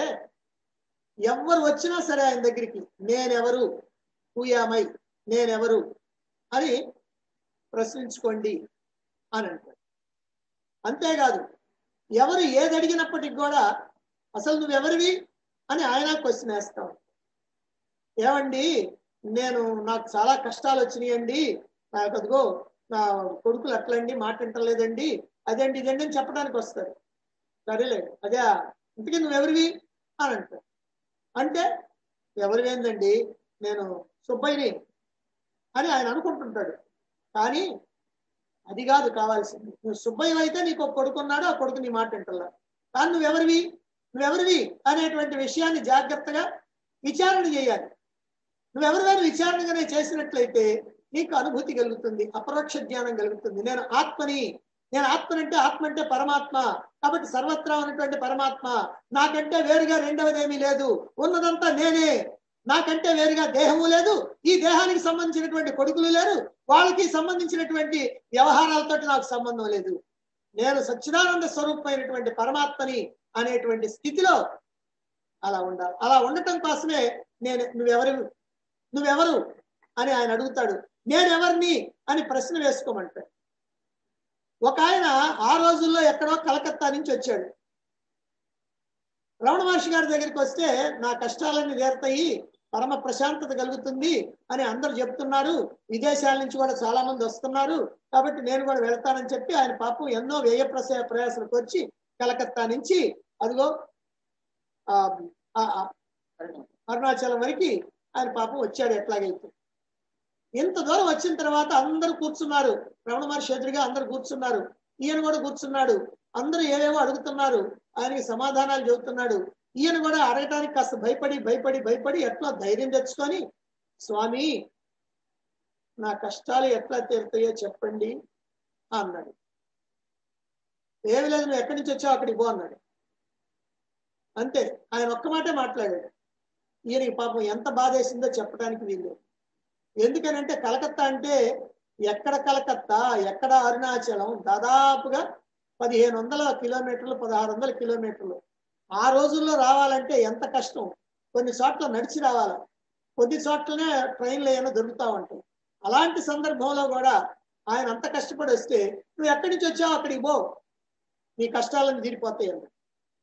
ఎవరు వచ్చినా సరే ఆయన దగ్గరికి నేనెవరు హూయామై నేనెవరు అని ప్రశ్నించుకోండి అని అంటారు అంతేకాదు ఎవరు ఏది అడిగినప్పటికి కూడా అసలు నువ్వెవరివి అని ఆయన క్వశ్చన్ వేస్తాం ఏమండి నేను నాకు చాలా కష్టాలు వచ్చినాయండి నాకు అదిగో నా కొడుకులు అట్లండి మాట వింటలేదండి అదేంటి ఇదండి అని చెప్పడానికి వస్తారు సరేలే అదే ఇంతకీ నువ్వెవరివి అని అంటారు అంటే ఎవరివేందండి నేను సుబ్బయ్యని అని ఆయన అనుకుంటుంటాడు కానీ అది కాదు కావాల్సింది నువ్వు సుబ్బయ్య అయితే నీకు ఒక కొడుకున్నాడు ఆ కొడుకు నీ మాట వింటల్లా కానీ నువ్వెవరివి నువ్వెవరివి అనేటువంటి విషయాన్ని జాగ్రత్తగా విచారణ చేయాలి నువ్వెవరివైనా విచారణగానే చేసినట్లయితే నీకు అనుభూతి కలుగుతుంది అపరోక్ష జ్ఞానం కలుగుతుంది నేను ఆత్మని నేను ఆత్మనంటే ఆత్మ అంటే పరమాత్మ కాబట్టి సర్వత్రా ఉన్నటువంటి పరమాత్మ నాకంటే వేరుగా రెండవది ఏమీ లేదు ఉన్నదంతా నేనే నాకంటే వేరుగా దేహము లేదు ఈ దేహానికి సంబంధించినటువంటి కొడుకులు లేరు వాళ్ళకి సంబంధించినటువంటి వ్యవహారాలతో నాకు సంబంధం లేదు నేను సచ్చిదానంద స్వరూపమైనటువంటి పరమాత్మని అనేటువంటి స్థితిలో అలా ఉండాలి అలా ఉండటం కోసమే నేను నువ్వెవరు నువ్వెవరు అని ఆయన అడుగుతాడు నేనెవరిని అని ప్రశ్న వేసుకోమంటాడు ఒక ఆయన ఆ రోజుల్లో ఎక్కడో కలకత్తా నుంచి వచ్చాడు రమణ మహర్షి గారి దగ్గరికి వస్తే నా కష్టాలన్నీ తీరతాయి పరమ ప్రశాంతత కలుగుతుంది అని అందరు చెప్తున్నారు విదేశాల నుంచి కూడా చాలా మంది వస్తున్నారు కాబట్టి నేను కూడా వెళ్తానని చెప్పి ఆయన పాపం ఎన్నో వ్యయ ప్రస ప్రయాసాలకు వచ్చి కలకత్తా నుంచి అదిగో ఆ, ఆ, ఆ, అరుణాచలం వరకు ఆయన పాపం వచ్చాడు ఎట్లాగైతే ఇంత దూరం వచ్చిన తర్వాత అందరూ కూర్చున్నారు రమణ మహర్షి ఎదురుగా అందరు కూర్చున్నారు ఈయన కూడా కూర్చున్నాడు అందరూ ఏవేవో అడుగుతున్నారు ఆయనకి సమాధానాలు చెబుతున్నాడు ఈయన కూడా అడగటానికి కాస్త భయపడి భయపడి భయపడి ఎట్లా ధైర్యం తెచ్చుకొని స్వామి నా కష్టాలు ఎట్లా తీరుతాయో చెప్పండి అన్నాడు ఏమి లేదు నువ్వు ఎక్కడి నుంచి వచ్చావు అక్కడికి పో అన్నాడు అంతే ఆయన ఒక్క మాటే మాట్లాడాడు ఈయనకి పాపం ఎంత బాధ వేసిందో చెప్పడానికి వీళ్ళు ఎందుకనంటే కలకత్తా అంటే ఎక్కడ కలకత్తా ఎక్కడ అరుణాచలం దాదాపుగా పదిహేను వందల కిలోమీటర్లు పదహారు వందల కిలోమీటర్లు ఆ రోజుల్లో రావాలంటే ఎంత కష్టం కొన్ని చోట్ల నడిచి రావాలి కొద్ది చోట్లనే ట్రైన్లు ఏమైనా దొరుకుతా ఉంటాయి అలాంటి సందర్భంలో కూడా ఆయన అంత కష్టపడి వస్తే నువ్వు ఎక్కడి నుంచి వచ్చావు అక్కడికి పో నీ కష్టాలను తీరిపోతాయి అన్న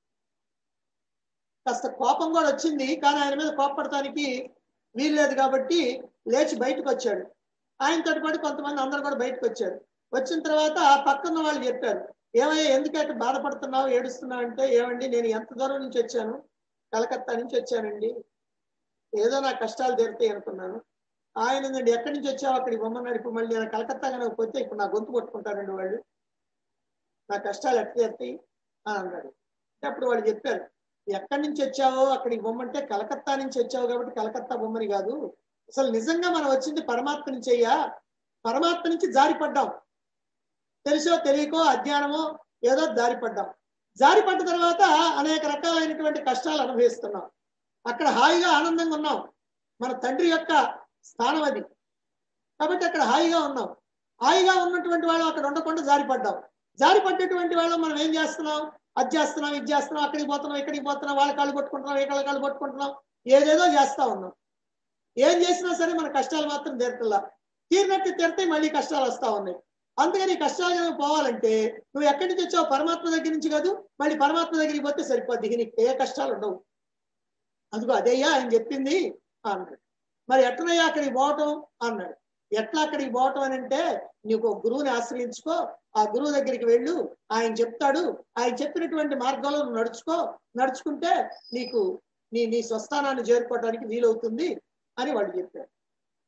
కాస్త కోపం కూడా వచ్చింది కానీ ఆయన మీద కోపడటానికి వీల్లేదు కాబట్టి లేచి బయటకు వచ్చాడు ఆయనతో పాటు కొంతమంది అందరు కూడా బయటకు వచ్చారు వచ్చిన తర్వాత ఆ పక్కన వాళ్ళు చెప్పారు ఏమయ్యా ఎందుకంటే బాధపడుతున్నావు ఏడుస్తున్నావు అంటే ఏమండి నేను ఎంత దూరం నుంచి వచ్చాను కలకత్తా నుంచి వచ్చానండి ఏదో నా కష్టాలు తీరుతాయి అనుకున్నాను ఆయన ఏందండి ఎక్కడి నుంచి వచ్చావు అక్కడికి బొమ్మన్నాడు ఇప్పుడు మళ్ళీ నేను కలకత్తా కనుక పోతే ఇప్పుడు నా గొంతు కొట్టుకుంటారండి వాళ్ళు నా కష్టాలు ఎట్లా తీరుతాయి అని అన్నాడు అంటే అప్పుడు వాళ్ళు చెప్పారు ఎక్కడి నుంచి వచ్చావో అక్కడికి బొమ్మంటే కలకత్తా నుంచి వచ్చావు కాబట్టి కలకత్తా బొమ్మని కాదు అసలు నిజంగా మనం వచ్చింది పరమాత్మ నుంచి అయ్యా పరమాత్మ నుంచి జారిపడ్డాం తెలుసో తెలియకో అజ్ఞానమో ఏదో జారిపడ్డాం జారిపడ్డ తర్వాత అనేక రకాలైనటువంటి కష్టాలు అనుభవిస్తున్నాం అక్కడ హాయిగా ఆనందంగా ఉన్నాం మన తండ్రి యొక్క స్థానం అది కాబట్టి అక్కడ హాయిగా ఉన్నాం హాయిగా ఉన్నటువంటి వాళ్ళు అక్కడ ఉండకుండా జారిపడ్డాం జారిపడ్డటువంటి వాళ్ళు మనం ఏం చేస్తున్నాం అది చేస్తున్నాం ఇది చేస్తున్నాం అక్కడికి పోతున్నాం ఇక్కడికి పోతున్నాం వాళ్ళ కాళ్ళు పట్టుకుంటున్నాం ఈ కాళ్ళు పట్టుకుంటున్నాం ఏదేదో చేస్తా ఉన్నాం ఏం చేసినా సరే మన కష్టాలు మాత్రం తీరతల్లా తీరినట్టు తీరితే మళ్ళీ కష్టాలు వస్తా ఉన్నాయి అందుకని ఈ కష్టాలు కనుక పోవాలంటే నువ్వు ఎక్కడి నుంచి వచ్చావు పరమాత్మ దగ్గర నుంచి కాదు మళ్ళీ పరమాత్మ దగ్గరికి పోతే సరిపోద్ది ఇక నీకు ఏ కష్టాలు ఉండవు అందుకో అదయ్యా ఆయన చెప్పింది అన్నాడు మరి ఎట్లనయ్యా అక్కడికి పోవటం అన్నాడు ఎట్లా అక్కడికి పోవటం అని అంటే నీకు ఒక గురువుని ఆశ్రయించుకో ఆ గురువు దగ్గరికి వెళ్ళు ఆయన చెప్తాడు ఆయన చెప్పినటువంటి మార్గంలో నువ్వు నడుచుకో నడుచుకుంటే నీకు నీ నీ స్వస్థానాన్ని చేరుకోవడానికి వీలవుతుంది అని వాళ్ళు చెప్పారు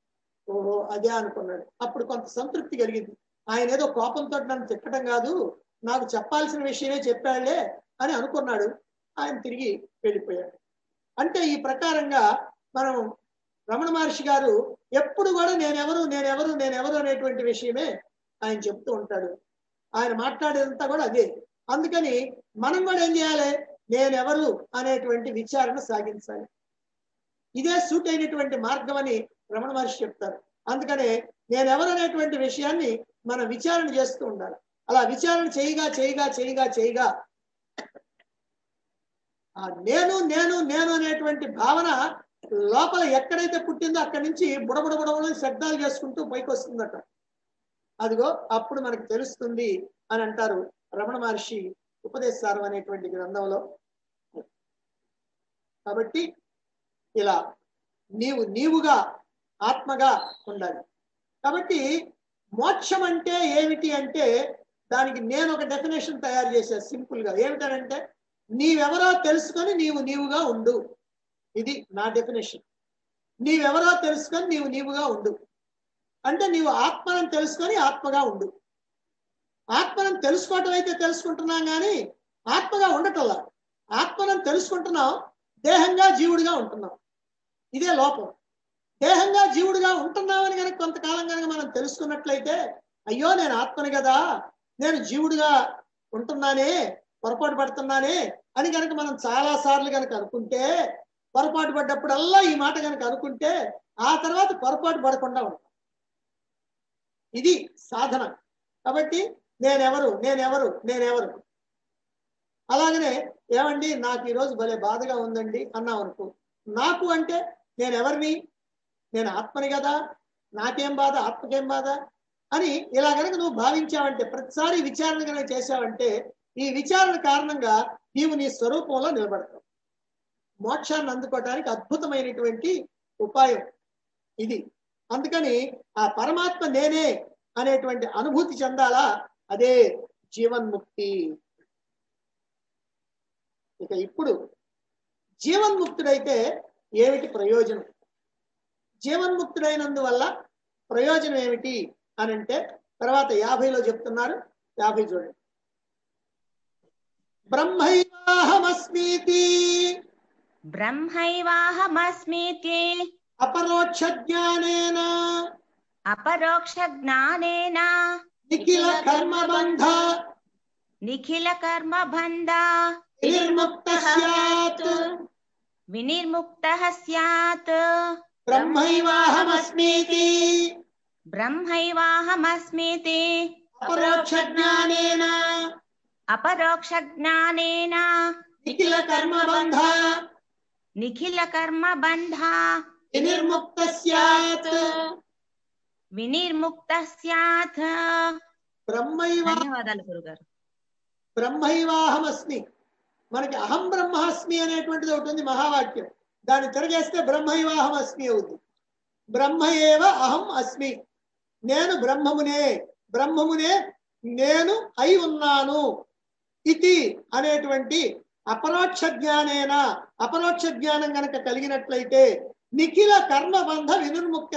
ఓహో అదే అనుకున్నాడు అప్పుడు కొంత సంతృప్తి కలిగింది ఆయన ఏదో కోపంతో నన్ను తిట్టడం కాదు నాకు చెప్పాల్సిన విషయమే చెప్పాడులే అని అనుకున్నాడు ఆయన తిరిగి వెళ్ళిపోయాడు అంటే ఈ ప్రకారంగా మనం రమణ మహర్షి గారు ఎప్పుడు కూడా నేనెవరు నేనెవరు నేనెవరు అనేటువంటి విషయమే ఆయన చెప్తూ ఉంటాడు ఆయన మాట్లాడేదంతా కూడా అదే అందుకని మనం కూడా ఏం చేయాలి నేనెవరు అనేటువంటి విచారణ సాగించాలి ఇదే సూట్ అయినటువంటి మార్గం అని రమణ మహర్షి చెప్తారు అందుకనే నేనెవరు అనేటువంటి విషయాన్ని మనం విచారణ చేస్తూ ఉండాలి అలా విచారణ చేయగా చేయగా చేయగా చేయగా ఆ నేను నేను నేను అనేటువంటి భావన లోపల ఎక్కడైతే పుట్టిందో అక్కడి నుంచి బుడబుడ బుడబుడ శబ్దాలు చేసుకుంటూ పైకి వస్తుందట అదిగో అప్పుడు మనకు తెలుస్తుంది అని అంటారు రమణ మహర్షి ఉపదేశారం అనేటువంటి గ్రంథంలో కాబట్టి ఇలా నీవు నీవుగా ఆత్మగా ఉండాలి కాబట్టి మోక్షం అంటే ఏమిటి అంటే దానికి నేను ఒక డెఫినేషన్ తయారు చేశాను సింపుల్ గా ఏమిటనంటే నీవెవరో తెలుసుకొని నీవు నీవుగా ఉండు ఇది నా డెఫినేషన్ నీవెవరో తెలుసుకొని నీవు నీవుగా ఉండు అంటే నీవు ఆత్మను తెలుసుకొని ఆత్మగా ఉండు ఆత్మను తెలుసుకోవటం అయితే తెలుసుకుంటున్నాం కానీ ఆత్మగా ఉండటంలా ఆత్మను తెలుసుకుంటున్నాం దేహంగా జీవుడిగా ఉంటున్నాం ఇదే లోపం దేహంగా జీవుడిగా ఉంటున్నామని కనుక కొంతకాలం కనుక మనం తెలుసుకున్నట్లయితే అయ్యో నేను ఆత్మని కదా నేను జీవుడిగా ఉంటున్నానే పొరపాటు పడుతున్నానే అని కనుక మనం చాలా సార్లు కనుక అనుకుంటే పొరపాటు పడ్డప్పుడల్లా ఈ మాట కనుక అనుకుంటే ఆ తర్వాత పొరపాటు పడకుండా ఉంటాం ఇది సాధన కాబట్టి నేనెవరు నేనెవరు నేనెవరు అలాగనే ఏమండి నాకు ఈరోజు భలే బాధగా ఉందండి అన్నాం అనుకో నాకు అంటే నేను ఎవరిని నేను ఆత్మని కదా నాకేం బాధ ఆత్మకేం బాధ అని ఇలా కనుక నువ్వు భావించావంటే ప్రతిసారి విచారణ కనుక చేశావంటే ఈ విచారణ కారణంగా నీవు నీ స్వరూపంలో నిలబడతావు మోక్షాన్ని అందుకోవడానికి అద్భుతమైనటువంటి ఉపాయం ఇది అందుకని ఆ పరమాత్మ నేనే అనేటువంటి అనుభూతి చెందాలా అదే జీవన్ముక్తి ఇక ఇప్పుడు జీవన్ముక్తుడైతే ఏమిటి ప్రయోజనం జీవన్ముక్తుడైనందువల్ల ప్రయోజనం ఏమిటి అని అంటే తర్వాత యాభైలో చెప్తున్నారు యాభై చూడండి బ్రహ్మైవాహమస్మీతి బ్రహ్మైవాహమస్మితి అపరోక్ష జ్ఞానేన అపరోక్ష జ్ఞానేన నిఖిల కర్మబంధ నిఖిల కర్మ బంధ నిర్ముక్త స్యాత్ వినిర్ముక్త స్యాత్ బ్రహ్మైవాహమస్మీతి బ్రహ్మైవాహమస్మితి అపరోక్ష జ్ఞానేన అపరోక్ష జ్ఞానేన నిఖిల కర్మబంధ నిఖిల కర్మ బంధ నిర్ముక్త స్యాత్ వినిర్ముక్త స్యాత్ బ్రహ్మైవా ధన్యవాదాలు గురుగారు బ్రహ్మైవాహమస్మి మనకి అహం బ్రహ్మాస్మి అనేటువంటిది ఒకటి ఉంది మహావాక్యం దాన్ని తిరగేస్తే బ్రహ్మైవాహం అస్మి అవుతుంది బ్రహ్మ ఏవ అహం అస్మి నేను బ్రహ్మమునే బ్రహ్మమునే నేను అయి ఉన్నాను ఇది అనేటువంటి అపరోక్ష జ్ఞానేన అపరోక్ష జ్ఞానం గనక కలిగినట్లయితే నిఖిల కర్మబంధ వినుర్ముక్త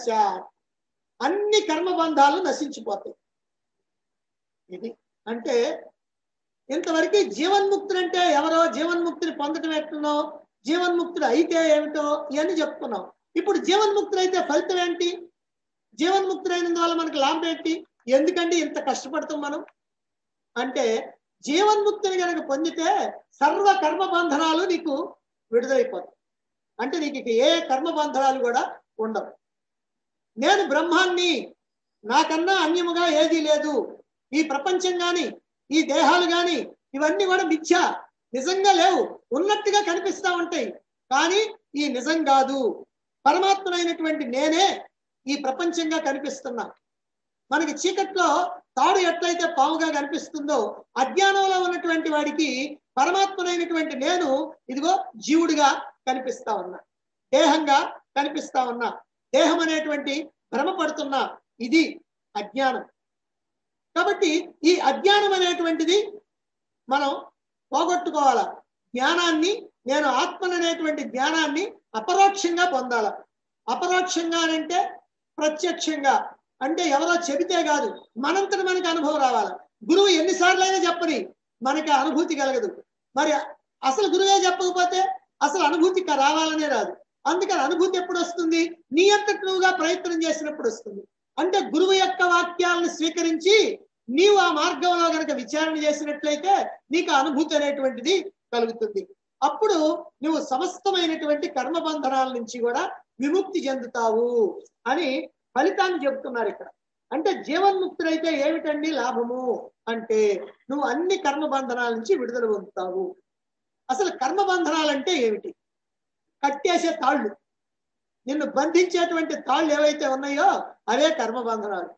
అన్ని కర్మబంధాలు నశించిపోతాయి ఇది అంటే ఇంతవరకు జీవన్ముక్తుడు అంటే ఎవరో జీవన్ముక్తిని పొందటం ఎట్లనో జీవన్ముక్తుడు అయితే ఏమిటో ఇవన్నీ చెప్పుకున్నాం ఇప్పుడు జీవన్ముక్తుడు అయితే ఫలితం ఏంటి జీవన్ముక్తుడైనందువల్ల మనకి లాభం ఏంటి ఎందుకంటే ఇంత కష్టపడతాం మనం అంటే జీవన్ముక్తిని కనుక పొందితే సర్వ కర్మ బంధనాలు నీకు విడుదలైపోతాయి అంటే నీకు ఇక ఏ కర్మ బంధనాలు కూడా ఉండవు నేను బ్రహ్మాన్ని నాకన్నా అన్యముగా ఏదీ లేదు ఈ ప్రపంచం గాని ఈ దేహాలు గాని ఇవన్నీ కూడా మిథ్య నిజంగా లేవు ఉన్నట్టుగా కనిపిస్తా ఉంటాయి కానీ ఈ నిజం కాదు పరమాత్మనైనటువంటి నేనే ఈ ప్రపంచంగా కనిపిస్తున్నా మనకి చీకట్లో తాడు ఎట్లయితే పాముగా కనిపిస్తుందో అజ్ఞానంలో ఉన్నటువంటి వాడికి పరమాత్మనైనటువంటి నేను ఇదిగో జీవుడిగా కనిపిస్తా ఉన్నా దేహంగా కనిపిస్తా ఉన్నా దేహం అనేటువంటి భ్రమపడుతున్నా ఇది అజ్ఞానం కాబట్టి ఈ అజ్ఞానం అనేటువంటిది మనం పోగొట్టుకోవాలా జ్ఞానాన్ని నేను ఆత్మననేటువంటి జ్ఞానాన్ని అపరోక్షంగా పొందాల అపరోక్షంగా అంటే ప్రత్యక్షంగా అంటే ఎవరో చెబితే కాదు మనంతట మనకి అనుభవం రావాలి గురువు ఎన్నిసార్లు అయినా చెప్పని మనకి ఆ అనుభూతి కలగదు మరి అసలు గురువే చెప్పకపోతే అసలు అనుభూతి క- రావాలనే రాదు అందుకని అనుభూతి ఎప్పుడు వస్తుంది నీ అంతట నువ్వుగా ప్రయత్నం చేసినప్పుడు వస్తుంది అంటే గురువు యొక్క వాక్యాలను స్వీకరించి నీవు ఆ మార్గంలో గనక విచారణ చేసినట్లయితే నీకు ఆ అనుభూతి అనేటువంటిది కలుగుతుంది అప్పుడు నువ్వు సమస్తమైనటువంటి కర్మబంధనాల నుంచి కూడా విముక్తి చెందుతావు అని ఫలితాన్ని చెబుతున్నారు ఇక్కడ అంటే జీవన్ముక్తుడైతే ఏమిటండి లాభము అంటే నువ్వు అన్ని కర్మబంధనాల నుంచి విడుదల పొందుతావు అసలు కర్మబంధనాలు అంటే ఏమిటి కట్టేసే తాళ్ళు నిన్ను బంధించేటువంటి తాళ్ళు ఏవైతే ఉన్నాయో అవే కర్మబంధనాలు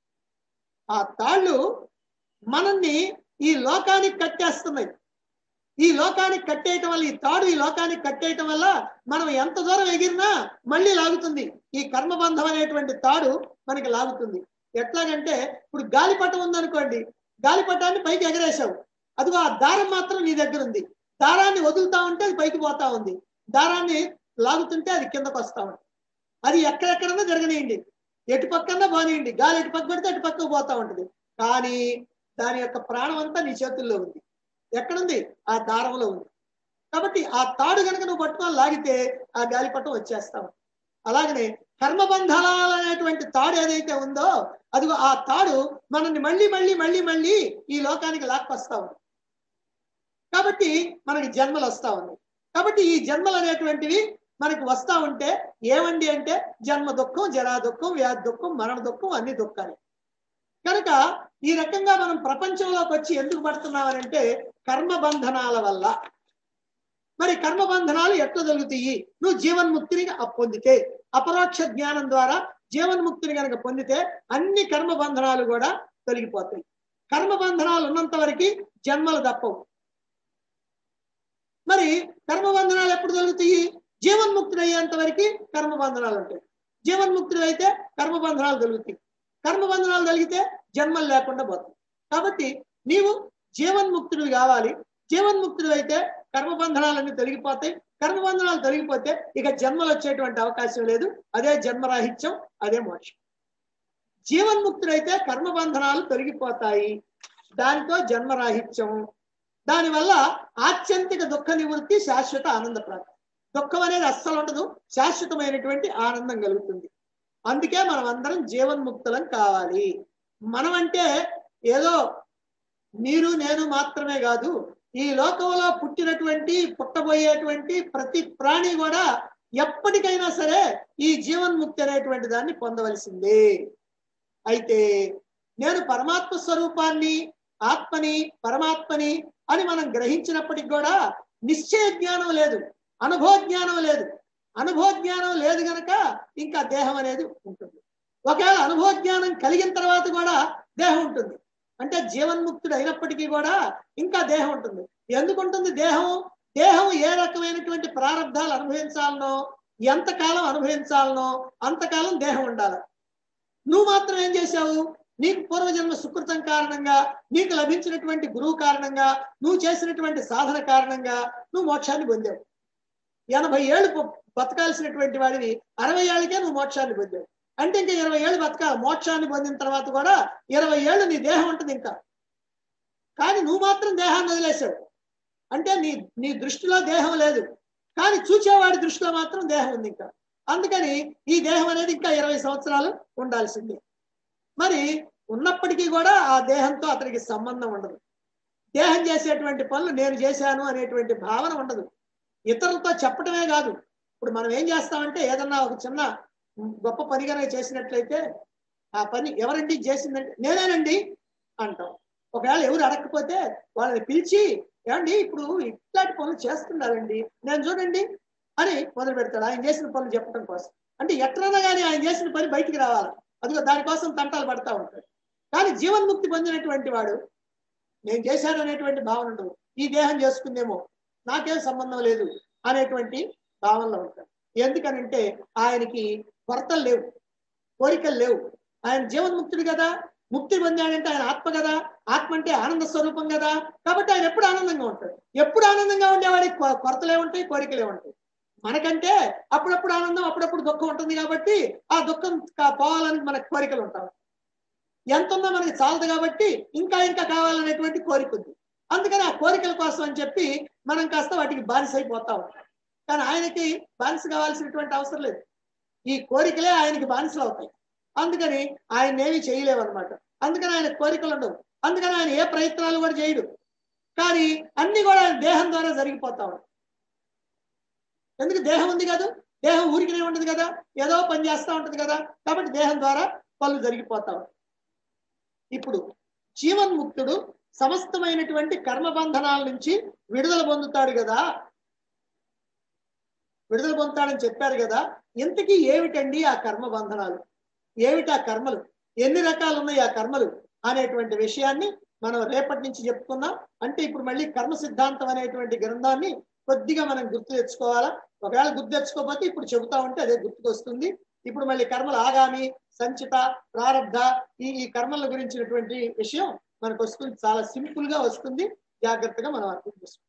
ఆ తాళ్ళు మనల్ని ఈ లోకానికి కట్టేస్తున్నాయి ఈ లోకానికి కట్టేయటం వల్ల ఈ తాడు ఈ లోకానికి కట్టేయటం వల్ల మనం ఎంత దూరం ఎగిరినా మళ్ళీ లాగుతుంది ఈ కర్మబంధం అనేటువంటి తాడు మనకి లాగుతుంది ఎట్లాగంటే ఇప్పుడు గాలిపటం ఉందనుకోండి గాలిపటాన్ని పైకి ఎగరేసావు అదిగో ఆ దారం మాత్రం నీ దగ్గర ఉంది దారాన్ని వదులుతా ఉంటే అది పైకి పోతా ఉంది దారాన్ని లాగుతుంటే అది కిందకు వస్తా ఉంది అది ఎక్కడెక్కడన్నా జరగనియండి ఎటు పక్కన్నా బానియండి గాలి ఎటు పక్క పెడితే అటు పక్కకు పోతా ఉంటుంది కానీ దాని యొక్క ప్రాణం అంతా నీ చేతుల్లో ఉంది ఎక్కడుంది ఆ దారంలో ఉంది కాబట్టి ఆ తాడు కనుక నువ్వు పట్టుకొని లాగితే ఆ గాలిపటం వచ్చేస్తావు అలాగనే కర్మబంధాలు అనేటువంటి తాడు ఏదైతే ఉందో అదిగో ఆ తాడు మనల్ని మళ్ళీ మళ్ళీ మళ్ళీ మళ్ళీ ఈ లోకానికి లాక్కొస్తా ఉంది కాబట్టి మనకి జన్మలు వస్తా ఉన్నాయి కాబట్టి ఈ జన్మలు అనేటువంటివి మనకి వస్తా ఉంటే ఏమండి అంటే జన్మ దుఃఖం జరా దుఃఖం వ్యాధి దుఃఖం మరణ దుఃఖం అన్ని దుఃఖాలు కనుక ఈ రకంగా మనం ప్రపంచంలోకి వచ్చి ఎందుకు పడుతున్నామనంటే కర్మబంధనాల వల్ల మరి కర్మబంధనాలు ఎట్లా జరుగుతాయి నువ్వు జీవన్ముక్తిని అ- పొందితే అపరోక్ష జ్ఞానం ద్వారా జీవన్ముక్తిని కనుక పొందితే అన్ని కర్మబంధనాలు కూడా తొలగిపోతాయి కర్మబంధనాలు ఉన్నంత వరకు జన్మలు తప్పవు మరి కర్మబంధనాలు ఎప్పుడు తొలుగుతాయి జీవన్ముక్తుడు అయ్యేంత వరకు కర్మబంధనాలు ఉంటాయి జీవన్ముక్తుడు అయితే కర్మబంధనాలు తొలుగుతాయి కర్మబంధనాలు కలిగితే జన్మలు లేకుండా పోతాయి కాబట్టి నీవు జీవన్ముక్తుడు కావాలి జీవన్ముక్తుడు అయితే కర్మబంధనాలన్నీ తొలగిపోతాయి కర్మబంధనాలు తొలగిపోతే ఇక జన్మలు వచ్చేటువంటి అవకాశం లేదు అదే జన్మరాహిత్యం అదే మోక్షం జీవన్ముక్తుడైతే కర్మబంధనాలు తొలగిపోతాయి దానితో జన్మరాహిత్యం దానివల్ల ఆత్యంతిక దుఃఖ నివృత్తి శాశ్వత ఆనంద ప్రాప్తి దుఃఖం అనేది అస్సలు ఉండదు శాశ్వతమైనటువంటి ఆనందం కలుగుతుంది అందుకే మనం అందరం జీవన్ముక్తులం కావాలి మనం అంటే ఏదో మీరు నేను మాత్రమే కాదు ఈ లోకంలో పుట్టినటువంటి పుట్టబోయేటువంటి ప్రతి ప్రాణి కూడా ఎప్పటికైనా సరే ఈ జీవన్ముక్తి అనేటువంటి దాన్ని పొందవలసిందే అయితే నేను పరమాత్మ స్వరూపాన్ని ఆత్మని పరమాత్మని అని మనం గ్రహించినప్పటికి కూడా నిశ్చయ జ్ఞానం లేదు అనుభవ జ్ఞానం లేదు అనుభవ జ్ఞానం లేదు గనక ఇంకా దేహం అనేది ఉంటుంది ఒకవేళ అనుభవ జ్ఞానం కలిగిన తర్వాత కూడా దేహం ఉంటుంది అంటే జీవన్ముక్తుడు అయినప్పటికీ కూడా ఇంకా దేహం ఉంటుంది ఎందుకు ఉంటుంది దేహం దేహం ఏ రకమైనటువంటి ప్రారంధాలు అనుభవించాలనో ఎంతకాలం అనుభవించాలనో అంతకాలం దేహం ఉండాలి నువ్వు మాత్రం ఏం చేశావు నీకు పూర్వజన్మ సుకృతం కారణంగా నీకు లభించినటువంటి గురువు కారణంగా నువ్వు చేసినటువంటి సాధన కారణంగా నువ్వు మోక్షాన్ని పొందావు ఎనభై ఏళ్ళు బ- బతకాల్సినటువంటి వాడివి అరవై ఏళ్ళకే నువ్వు మోక్షాన్ని పొందావు అంటే ఇంకా ఇరవై ఏళ్ళు బతకాలి మోక్షాన్ని పొందిన తర్వాత కూడా ఇరవై ఏళ్ళు నీ దేహం ఉంటుంది ఇంకా కానీ నువ్వు మాత్రం దేహాన్ని వదిలేసావు అంటే నీ నీ దృష్టిలో దేహం లేదు కానీ చూచేవాడి దృష్టిలో మాత్రం దేహం ఉంది ఇంకా అందుకని ఈ దేహం అనేది ఇంకా ఇరవై సంవత్సరాలు ఉండాల్సిందే మరి ఉన్నప్పటికీ కూడా ఆ దేహంతో అతనికి సంబంధం ఉండదు దేహం చేసేటువంటి పనులు నేను చేశాను అనేటువంటి భావన ఉండదు ఇతరులతో చెప్పటమే కాదు ఇప్పుడు మనం ఏం చేస్తామంటే ఏదన్నా ఒక చిన్న గొప్ప పని కనుక చేసినట్లయితే ఆ పని ఎవరండి చేసిందంటే నేనేనండి అంటాం ఒకవేళ ఎవరు అడగకపోతే వాళ్ళని పిలిచి ఏమండి ఇప్పుడు ఇట్లాంటి పనులు చేస్తున్నారండి నేను చూడండి అని మొదలు పెడతాడు ఆయన చేసిన పనులు చెప్పడం కోసం అంటే ఎట్లన్నా కానీ ఆయన చేసిన పని బయటికి రావాలి అదిగో దానికోసం తంటాలు పడతా ఉంటాడు కానీ జీవన్ముక్తి పొందినటువంటి వాడు నేను చేశాను అనేటువంటి భావన ఉండదు ఈ దేహం చేసుకుందేమో నాకేం సంబంధం లేదు అనేటువంటి భావనలో ఉంటాడు ఎందుకనంటే ఆయనకి కొరతలు లేవు కోరికలు లేవు ఆయన జీవన్ముక్తుడు కదా ముక్తి పొందాడంటే ఆయన ఆత్మ కదా ఆత్మ అంటే ఆనంద స్వరూపం కదా కాబట్టి ఆయన ఎప్పుడు ఆనందంగా ఉంటాడు ఎప్పుడు ఆనందంగా ఉండేవాడికి కొ- కొరతలే ఉంటాయి కోరికలే ఉంటాయి మనకంటే అప్పుడప్పుడు ఆనందం అప్పుడప్పుడు దుఃఖం ఉంటుంది కాబట్టి ఆ దుఃఖం కా- పోవాలని మనకు కోరికలు ఉంటాయి ఎంత ఉన్నా మనకి చాలదు కాబట్టి ఇంకా ఇంకా కావాలనేటువంటి కోరిక ఉంది అందుకని ఆ కోరికల కోసం అని చెప్పి మనం కాస్త వాటికి బానిస అయిపోతా ఉంటాం కానీ ఆయనకి బానిస కావాల్సినటువంటి అవసరం లేదు ఈ కోరికలే ఆయనకి బానిసలు అవుతాయి అందుకని ఆయన ఏమి చేయలేవు అనమాట అందుకని ఆయన కోరికలు ఉండవు అందుకని ఆయన ఏ ప్రయత్నాలు కూడా చేయడు కానీ అన్ని కూడా ఆయన దేహం ద్వారా జరిగిపోతా ఉంటాయి ఎందుకు దేహం ఉంది కదా దేహం ఊరికినే ఉండదు కదా ఏదో పని చేస్తూ ఉంటుంది కదా కాబట్టి దేహం ద్వారా పనులు జరిగిపోతా ఉంటాయి ఇప్పుడు జీవన్ముక్తుడు సమస్తమైనటువంటి కర్మబంధనాల నుంచి విడుదల పొందుతాడు కదా విడుదల పొందుతాడని చెప్పారు కదా ఇంతకీ ఏమిటండి ఆ కర్మ బంధనాలు ఏమిటి ఆ కర్మలు ఎన్ని రకాలు ఉన్నాయి ఆ కర్మలు అనేటువంటి విషయాన్ని మనం రేపటి నుంచి చెప్పుకున్నాం అంటే ఇప్పుడు మళ్ళీ కర్మ సిద్ధాంతం అనేటువంటి గ్రంథాన్ని కొద్దిగా మనం గుర్తు తెచ్చుకోవాలా ఒకవేళ గుర్తు తెచ్చుకోకపోతే ఇప్పుడు చెబుతా ఉంటే అదే గుర్తుకొస్తుంది ఇప్పుడు మళ్ళీ కర్మలు ఆగామి సంచిత ప్రారంధ ఈ ఈ కర్మల గురించినటువంటి విషయం మనకు వస్తుంది చాలా సింపుల్ గా వస్తుంది జాగ్రత్తగా మనం అర్థం చేసుకోవాలి